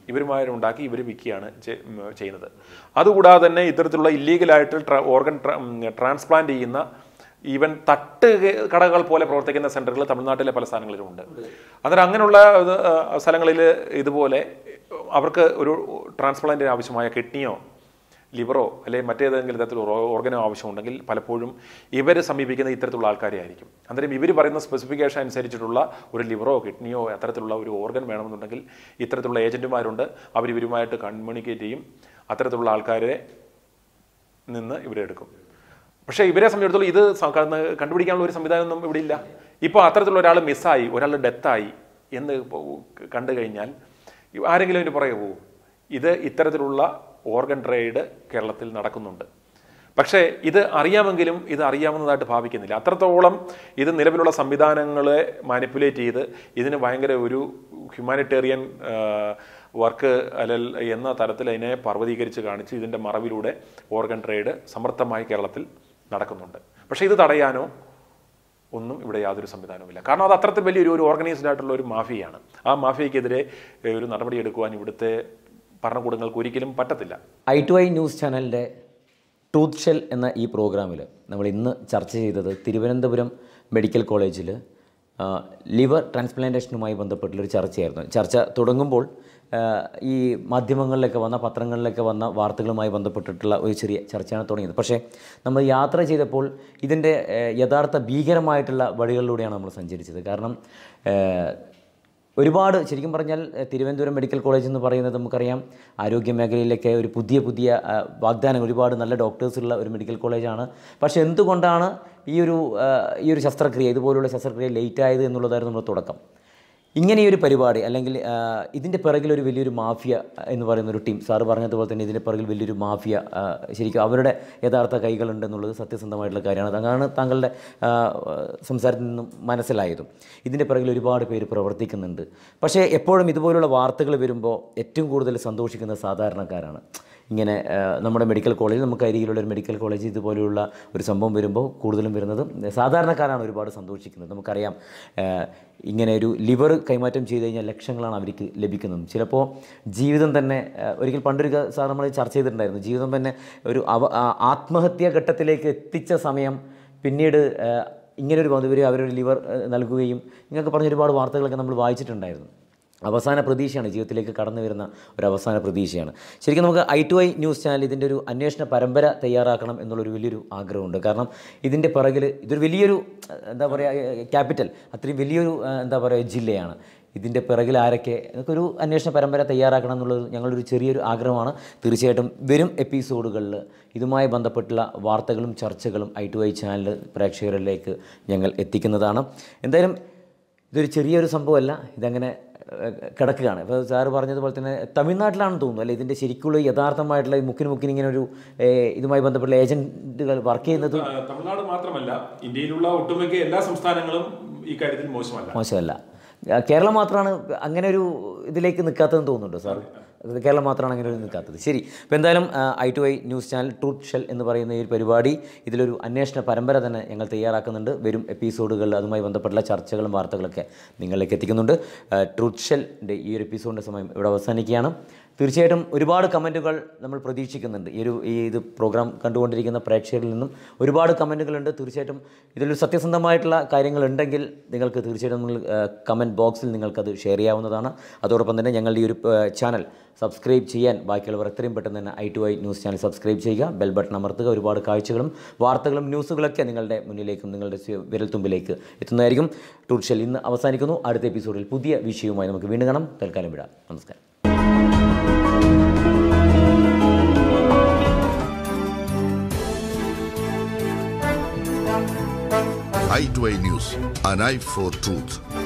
ഇവരുമായി ഉണ്ടാക്കി ഇവർ വിൽക്കുകയാണ് ചെ- ഉം, ചെയ്യുന്നത് അതുകൂടാതെ തന്നെ ഇത്തരത്തിലുള്ള ഇല്ലീഗലായിട്ട് ട്രാ- ഓർഗൻ ട്രാ- ഉം, ട്രാൻസ്പ്ലാന്റ് ചെയ്യുന്ന ഈവൻ തട്ട് കടകൾ പോലെ പ്രവർത്തിക്കുന്ന സെന്ററുകൾ തമിഴ്നാട്ടിലെ പല സ്ഥലങ്ങളിലും ഉണ്ട് അന്നേരം അങ്ങനെയുള്ള ഇത്, ആ, സ്ഥലങ്ങളിൽ ഇതുപോലെ അവർക്ക് ഒരു ട്രാൻസ്പ്ലാന്റിന് ആവശ്യമായ കിഡ്നിയോ ലിവറോ അല്ലെങ്കിൽ മറ്റേതെങ്കിലും തരത്തിലുള്ള ഓർഗനോ ആവശ്യമുണ്ടെങ്കിൽ പലപ്പോഴും ഇവർ സമീപിക്കുന്ന ഇത്തരത്തിലുള്ള ആൾക്കാരെ ആയിരിക്കും അന്നേരം ഇവർ പറയുന്ന സ്പെസിഫിക്കേഷൻ അനുസരിച്ചിട്ടുള്ള ഒരു ലിവറോ കിഡ്നിയോ അത്തരത്തിലുള്ള ഒരു ഓർഗൻ വേണമെന്നുണ്ടെങ്കിൽ ഇത്തരത്തിലുള്ള ഏജന്റുമാരുണ്ട് അവർ ഇവരുമായിട്ട് കമ്മ്യൂണിക്കേറ്റ് ചെയ്യും അത്തരത്തിലുള്ള ആൾക്കാരെ നിന്ന് ഇവരെ എടുക്കും പക്ഷേ ഇവരെ സംബന്ധിച്ചിടത്തോളം ഇത് സ- കണ്ണ് കണ്ടുപിടിക്കാനുള്ള ഒരു സംവിധാനമൊന്നും ഇവിടെ ഇല്ല ഇപ്പോൾ അത്തരത്തിലുള്ള ഒരാൾ മിസ്സായി ഒരാൾ ഡെത്തായി എന്ന് ഇപ്പോ കണ്ടു കഴിഞ്ഞാൽ ആരെങ്കിലും അതിന് പുറകെ പോകും ഇത് ഇത്തരത്തിലുള്ള ഓർഗൻ ട്രേഡ് കേരളത്തിൽ നടക്കുന്നുണ്ട് പക്ഷേ ഇത് അറിയാമെങ്കിലും ഇത് അറിയാവുന്നതായിട്ട് ഭാവിക്കുന്നില്ല അത്രത്തോളം ഇത് നിലവിലുള്ള സംവിധാനങ്ങളെ മാനിപ്പുലേറ്റ് ചെയ്ത് ഇതിന് ഭയങ്കര ഒരു ഹ്യൂമാനിറ്റേറിയൻ വർക്ക് അല്ലൽ എന്ന തരത്തിൽ അതിനെ പർവ്വതീകരിച്ച് കാണിച്ച് ഇതിൻ്റെ മറവിലൂടെ ഓർഗൻ ട്രേഡ് സമർത്ഥമായി കേരളത്തിൽ നടക്കുന്നുണ്ട് പക്ഷേ ഇത് തടയാനോ ഒന്നും ഇവിടെ യാതൊരു സംവിധാനവുമില്ല കാരണം അത് അത്രത്തിൽ വലിയൊരു ഒരു ഓർഗനൈസ്ഡ് ആയിട്ടുള്ള ഒരു മാഫിയയാണ് ആ മാഫിയക്കെതിരെ ഏഹ്, ഒരു നടപടിയെടുക്കുവാൻ ഇവിടുത്തെ ഭരണകൂടങ്ങൾക്ക് ഒരിക്കലും പറ്റത്തില്ല ഐ ടു ഐ ന്യൂസ് ചാനലിൻ്റെ ട്രൂത്ത് ഷെൽ എന്ന ഈ പ്രോഗ്രാമിൽ നമ്മൾ ഇന്ന് ചർച്ച ചെയ്തത് തിരുവനന്തപുരം മെഡിക്കൽ കോളേജിൽ ലിവർ ട്രാൻസ്പ്ലാന്റേഷനുമായി ബന്ധപ്പെട്ടുള്ളൊരു ചർച്ചയായിരുന്നു ചർച്ച തുടങ്ങുമ്പോൾ ആ, ഈ മാധ്യമങ്ങളിലൊക്കെ വന്ന പത്രങ്ങളിലൊക്കെ വന്ന വാർത്തകളുമായി ബന്ധപ്പെട്ടിട്ടുള്ള ഒരു ചെറിയ ചർച്ചയാണ് തുടങ്ങിയത് പക്ഷേ നമ്മൾ യാത്ര ചെയ്തപ്പോൾ ഇതിൻ്റെ ഏഹ്, യഥാർത്ഥ ഭീകരമായിട്ടുള്ള വഴികളിലൂടെയാണ് നമ്മൾ സഞ്ചരിച്ചത് കാരണം ഏഹ്, ഒരുപാട് ശരിക്കും പറഞ്ഞാൽ എഹ്, തിരുവനന്തപുരം മെഡിക്കൽ കോളേജ് എന്ന് പറയുന്നത് നമുക്കറിയാം ആരോഗ്യ മേഖലയിലൊക്കെ ഒരു പുതിയ പുതിയ ആ, വാഗ്ദാനങ്ങൾ ഒരുപാട് നല്ല ഡോക്ടേഴ്സ് ഉള്ള ഒരു മെഡിക്കൽ കോളേജാണ് പക്ഷേ എന്തുകൊണ്ടാണ് ഈ ഒരു ആ, ഈ ഒരു ശസ്ത്രക്രിയ ഇതുപോലുള്ള ശസ്ത്രക്രിയ ലേറ്റ് ആയത് എന്നുള്ളതായിരുന്നു നമ്മുടെ തുടക്കം ഇങ്ങനെയൊരു പരിപാടി അല്ലെങ്കിൽ ആ, ഇതിൻ്റെ പിറകിൽ ഒരു വലിയൊരു മാഫിയ എന്ന് പറയുന്ന ഒരു ടീം സാറ് പറഞ്ഞതുപോലെ തന്നെ ഇതിൻ്റെ പിറകിൽ വലിയൊരു മാഫിയ ആ, ശരിക്കും അവരുടെ യഥാർത്ഥ കൈകളുണ്ട് എന്നുള്ളത് സത്യസന്ധമായിട്ടുള്ള കാര്യമാണ് അതാണ് താങ്കളുടെ ആ, സംസാരത്തിൽ നിന്നും മനസ്സിലായതും ഇതിൻ്റെ പിറകിൽ ഒരുപാട് പേര് പ്രവർത്തിക്കുന്നുണ്ട് പക്ഷേ എപ്പോഴും ഇതുപോലുള്ള വാർത്തകൾ വരുമ്പോൾ ഏറ്റവും കൂടുതൽ സന്തോഷിക്കുന്നത് സാധാരണക്കാരാണ് ഇങ്ങനെ ആ, നമ്മുടെ മെഡിക്കൽ കോളേജ് നമുക്ക് അരികിലുള്ള ഒരു മെഡിക്കൽ കോളേജ് ഇതുപോലെയുള്ള ഒരു സംഭവം വരുമ്പോൾ കൂടുതലും വരുന്നത് സാധാരണക്കാരാണ് ഒരുപാട് സന്തോഷിക്കുന്നത് നമുക്കറിയാം ആ, ഇങ്ങനെ ഒരു ലിവർ കൈമാറ്റം ചെയ്ത് കഴിഞ്ഞാൽ ലക്ഷങ്ങളാണ് അവർക്ക് ലഭിക്കുന്നത് ചിലപ്പോൾ ജീവിതം തന്നെ ആ, ഒരിക്കൽ പണ്ടൊരു ക- സാർ നമ്മൾ ചർച്ച ചെയ്തിട്ടുണ്ടായിരുന്നു ജീവിതം തന്നെ ഒരു അവ ആ, ആത്മഹത്യാ ഘട്ടത്തിലേക്ക് എത്തിച്ച സമയം പിന്നീട് ആ, ഇങ്ങനൊരു ഇവർ അവരൊരു ലിവർ ആ, നൽകുകയും ഇങ്ങനെയൊക്കെ പറഞ്ഞ ഒരുപാട് വാർത്തകളൊക്കെ നമ്മൾ വായിച്ചിട്ടുണ്ടായിരുന്നു അവസാന പ്രതീക്ഷയാണ് ജീവിതത്തിലേക്ക് കടന്നു വരുന്ന ഒരു അവസാന പ്രതീക്ഷയാണ് ശരിക്കും നമുക്ക് I two I news channel ഇതിൻ്റെ ഒരു അന്വേഷണ പരമ്പര തയ്യാറാക്കണം എന്നുള്ളൊരു വലിയൊരു ആഗ്രഹമുണ്ട് കാരണം ഇതിൻ്റെ പിറകിൽ ഇതൊരു വലിയൊരു അഹ്, എന്താ പറയുക ക്യാപിറ്റൽ അത്രയും വലിയൊരു അഹ്, എന്താ പറയുക ജില്ലയാണ് ഇതിൻ്റെ പിറകിൽ ആരൊക്കെ ഒരു അന്വേഷണ പരമ്പര തയ്യാറാക്കണം എന്നുള്ളത് ഞങ്ങളൊരു ചെറിയൊരു ആഗ്രഹമാണ് തീർച്ചയായിട്ടും വരും എപ്പിസോഡുകളിൽ ഇതുമായി ബന്ധപ്പെട്ടുള്ള വാർത്തകളും ചർച്ചകളും ഐ ടു ഐ ചാനൽ പ്രേക്ഷകരിലേക്ക് ഞങ്ങൾ എത്തിക്കുന്നതാണ് എന്തായാലും ഇതൊരു ചെറിയൊരു സംഭവമല്ല ഇതങ്ങനെ ഏഹ്, കിടക്കുകയാണ് ഇപ്പോൾ സാറ് പറഞ്ഞതുപോലെ തന്നെ തമിഴ്നാട്ടിലാണെന്ന് തോന്നുന്നു അല്ലെ ഇതിൻ്റെ ശരിക്കുള്ള യഥാർത്ഥമായിട്ടുള്ള ഈ മുക്കിന് മുക്കിന് ഇങ്ങനെ ഒരു ഏഹ്, ഇതുമായി ബന്ധപ്പെട്ട ഏജൻറ്റുകൾ വർക്ക് ചെയ്യുന്നത് ആ, തമിഴ്നാട് മാത്രമല്ല ഇന്ത്യയിലുള്ള ഒട്ടുമിക്ക എല്ലാ സംസ്ഥാനങ്ങളും ഈ കാര്യത്തിൽ മോശമല്ല മോശമല്ല ആ, കേരളം മാത്രമാണ് അങ്ങനെ ഒരു ഇതിലേക്ക് നിൽക്കാത്തതെന്ന് തോന്നുന്നുണ്ടോ സാർ കേരളം മാത്രമാണ് അങ്ങനെ ഒരു നിൽക്കാത്തത് ശരി അപ്പോൾ എന്തായാലും I two I news channel truth shell എന്ന് പറയുന്ന ഈ ഒരു പരിപാടി ഇതിലൊരു അന്വേഷണ പരമ്പര തന്നെ ഞങ്ങൾ തയ്യാറാക്കുന്നുണ്ട് വരും എപ്പിസോഡുകളിൽ അതുമായി ബന്ധപ്പെട്ടുള്ള ചർച്ചകളും വാർത്തകളൊക്കെ നിങ്ങളിലേക്ക് എത്തിക്കുന്നുണ്ട് ട്രൂത്ത് ഷെല്ലിൻ്റെ ഈ ഒരു എപ്പിസോഡിൻ്റെ സമയം ഇവിടെ അവസാനിക്കുകയാണ് തീർച്ചയായിട്ടും ഒരുപാട് കമൻറ്റുകൾ നമ്മൾ പ്രതീക്ഷിക്കുന്നുണ്ട് ഈ ഒരു ഈ ഇത് പ്രോഗ്രാം കണ്ടുകൊണ്ടിരിക്കുന്ന പ്രേക്ഷകരിൽ നിന്നും ഒരുപാട് കമൻറ്റുകളുണ്ട് തീർച്ചയായിട്ടും ഇതിലൊരു സത്യസന്ധമായിട്ടുള്ള കാര്യങ്ങളുണ്ടെങ്കിൽ നിങ്ങൾക്ക് തീർച്ചയായിട്ടും നിങ്ങൾ കമൻറ്റ് ബോക്സിൽ നിങ്ങൾക്കത് ഷെയർ ചെയ്യാവുന്നതാണ് അതോടൊപ്പം തന്നെ ഞങ്ങളുടെ ഈ ഒരു ചാനൽ സബ്സ്ക്രൈബ് ചെയ്യാൻ ബാക്കിയുള്ളവർ എത്രയും പെട്ടെന്ന് തന്നെ I two I news channel subscribe ചെയ്യുക ബെൽ ബട്ടൺ അമർത്തുക ഒരുപാട് കാഴ്ചകളും വാർത്തകളും ന്യൂസുകളൊക്കെ നിങ്ങളുടെ മുന്നിലേക്കും നിങ്ങളുടെ സ്വ- വിരൽത്തുമ്പിലേക്ക് എത്തുന്നതായിരിക്കും ടൂർഷൽ ഇന്ന് അവസാനിക്കുന്നു അടുത്ത എപ്പിസോഡിൽ പുതിയ വിഷയവുമായി നമുക്ക് വീണ്ടും കാണാം തൽക്കാലം വിടാം നമസ്കാരം i2i News, an eye for truth.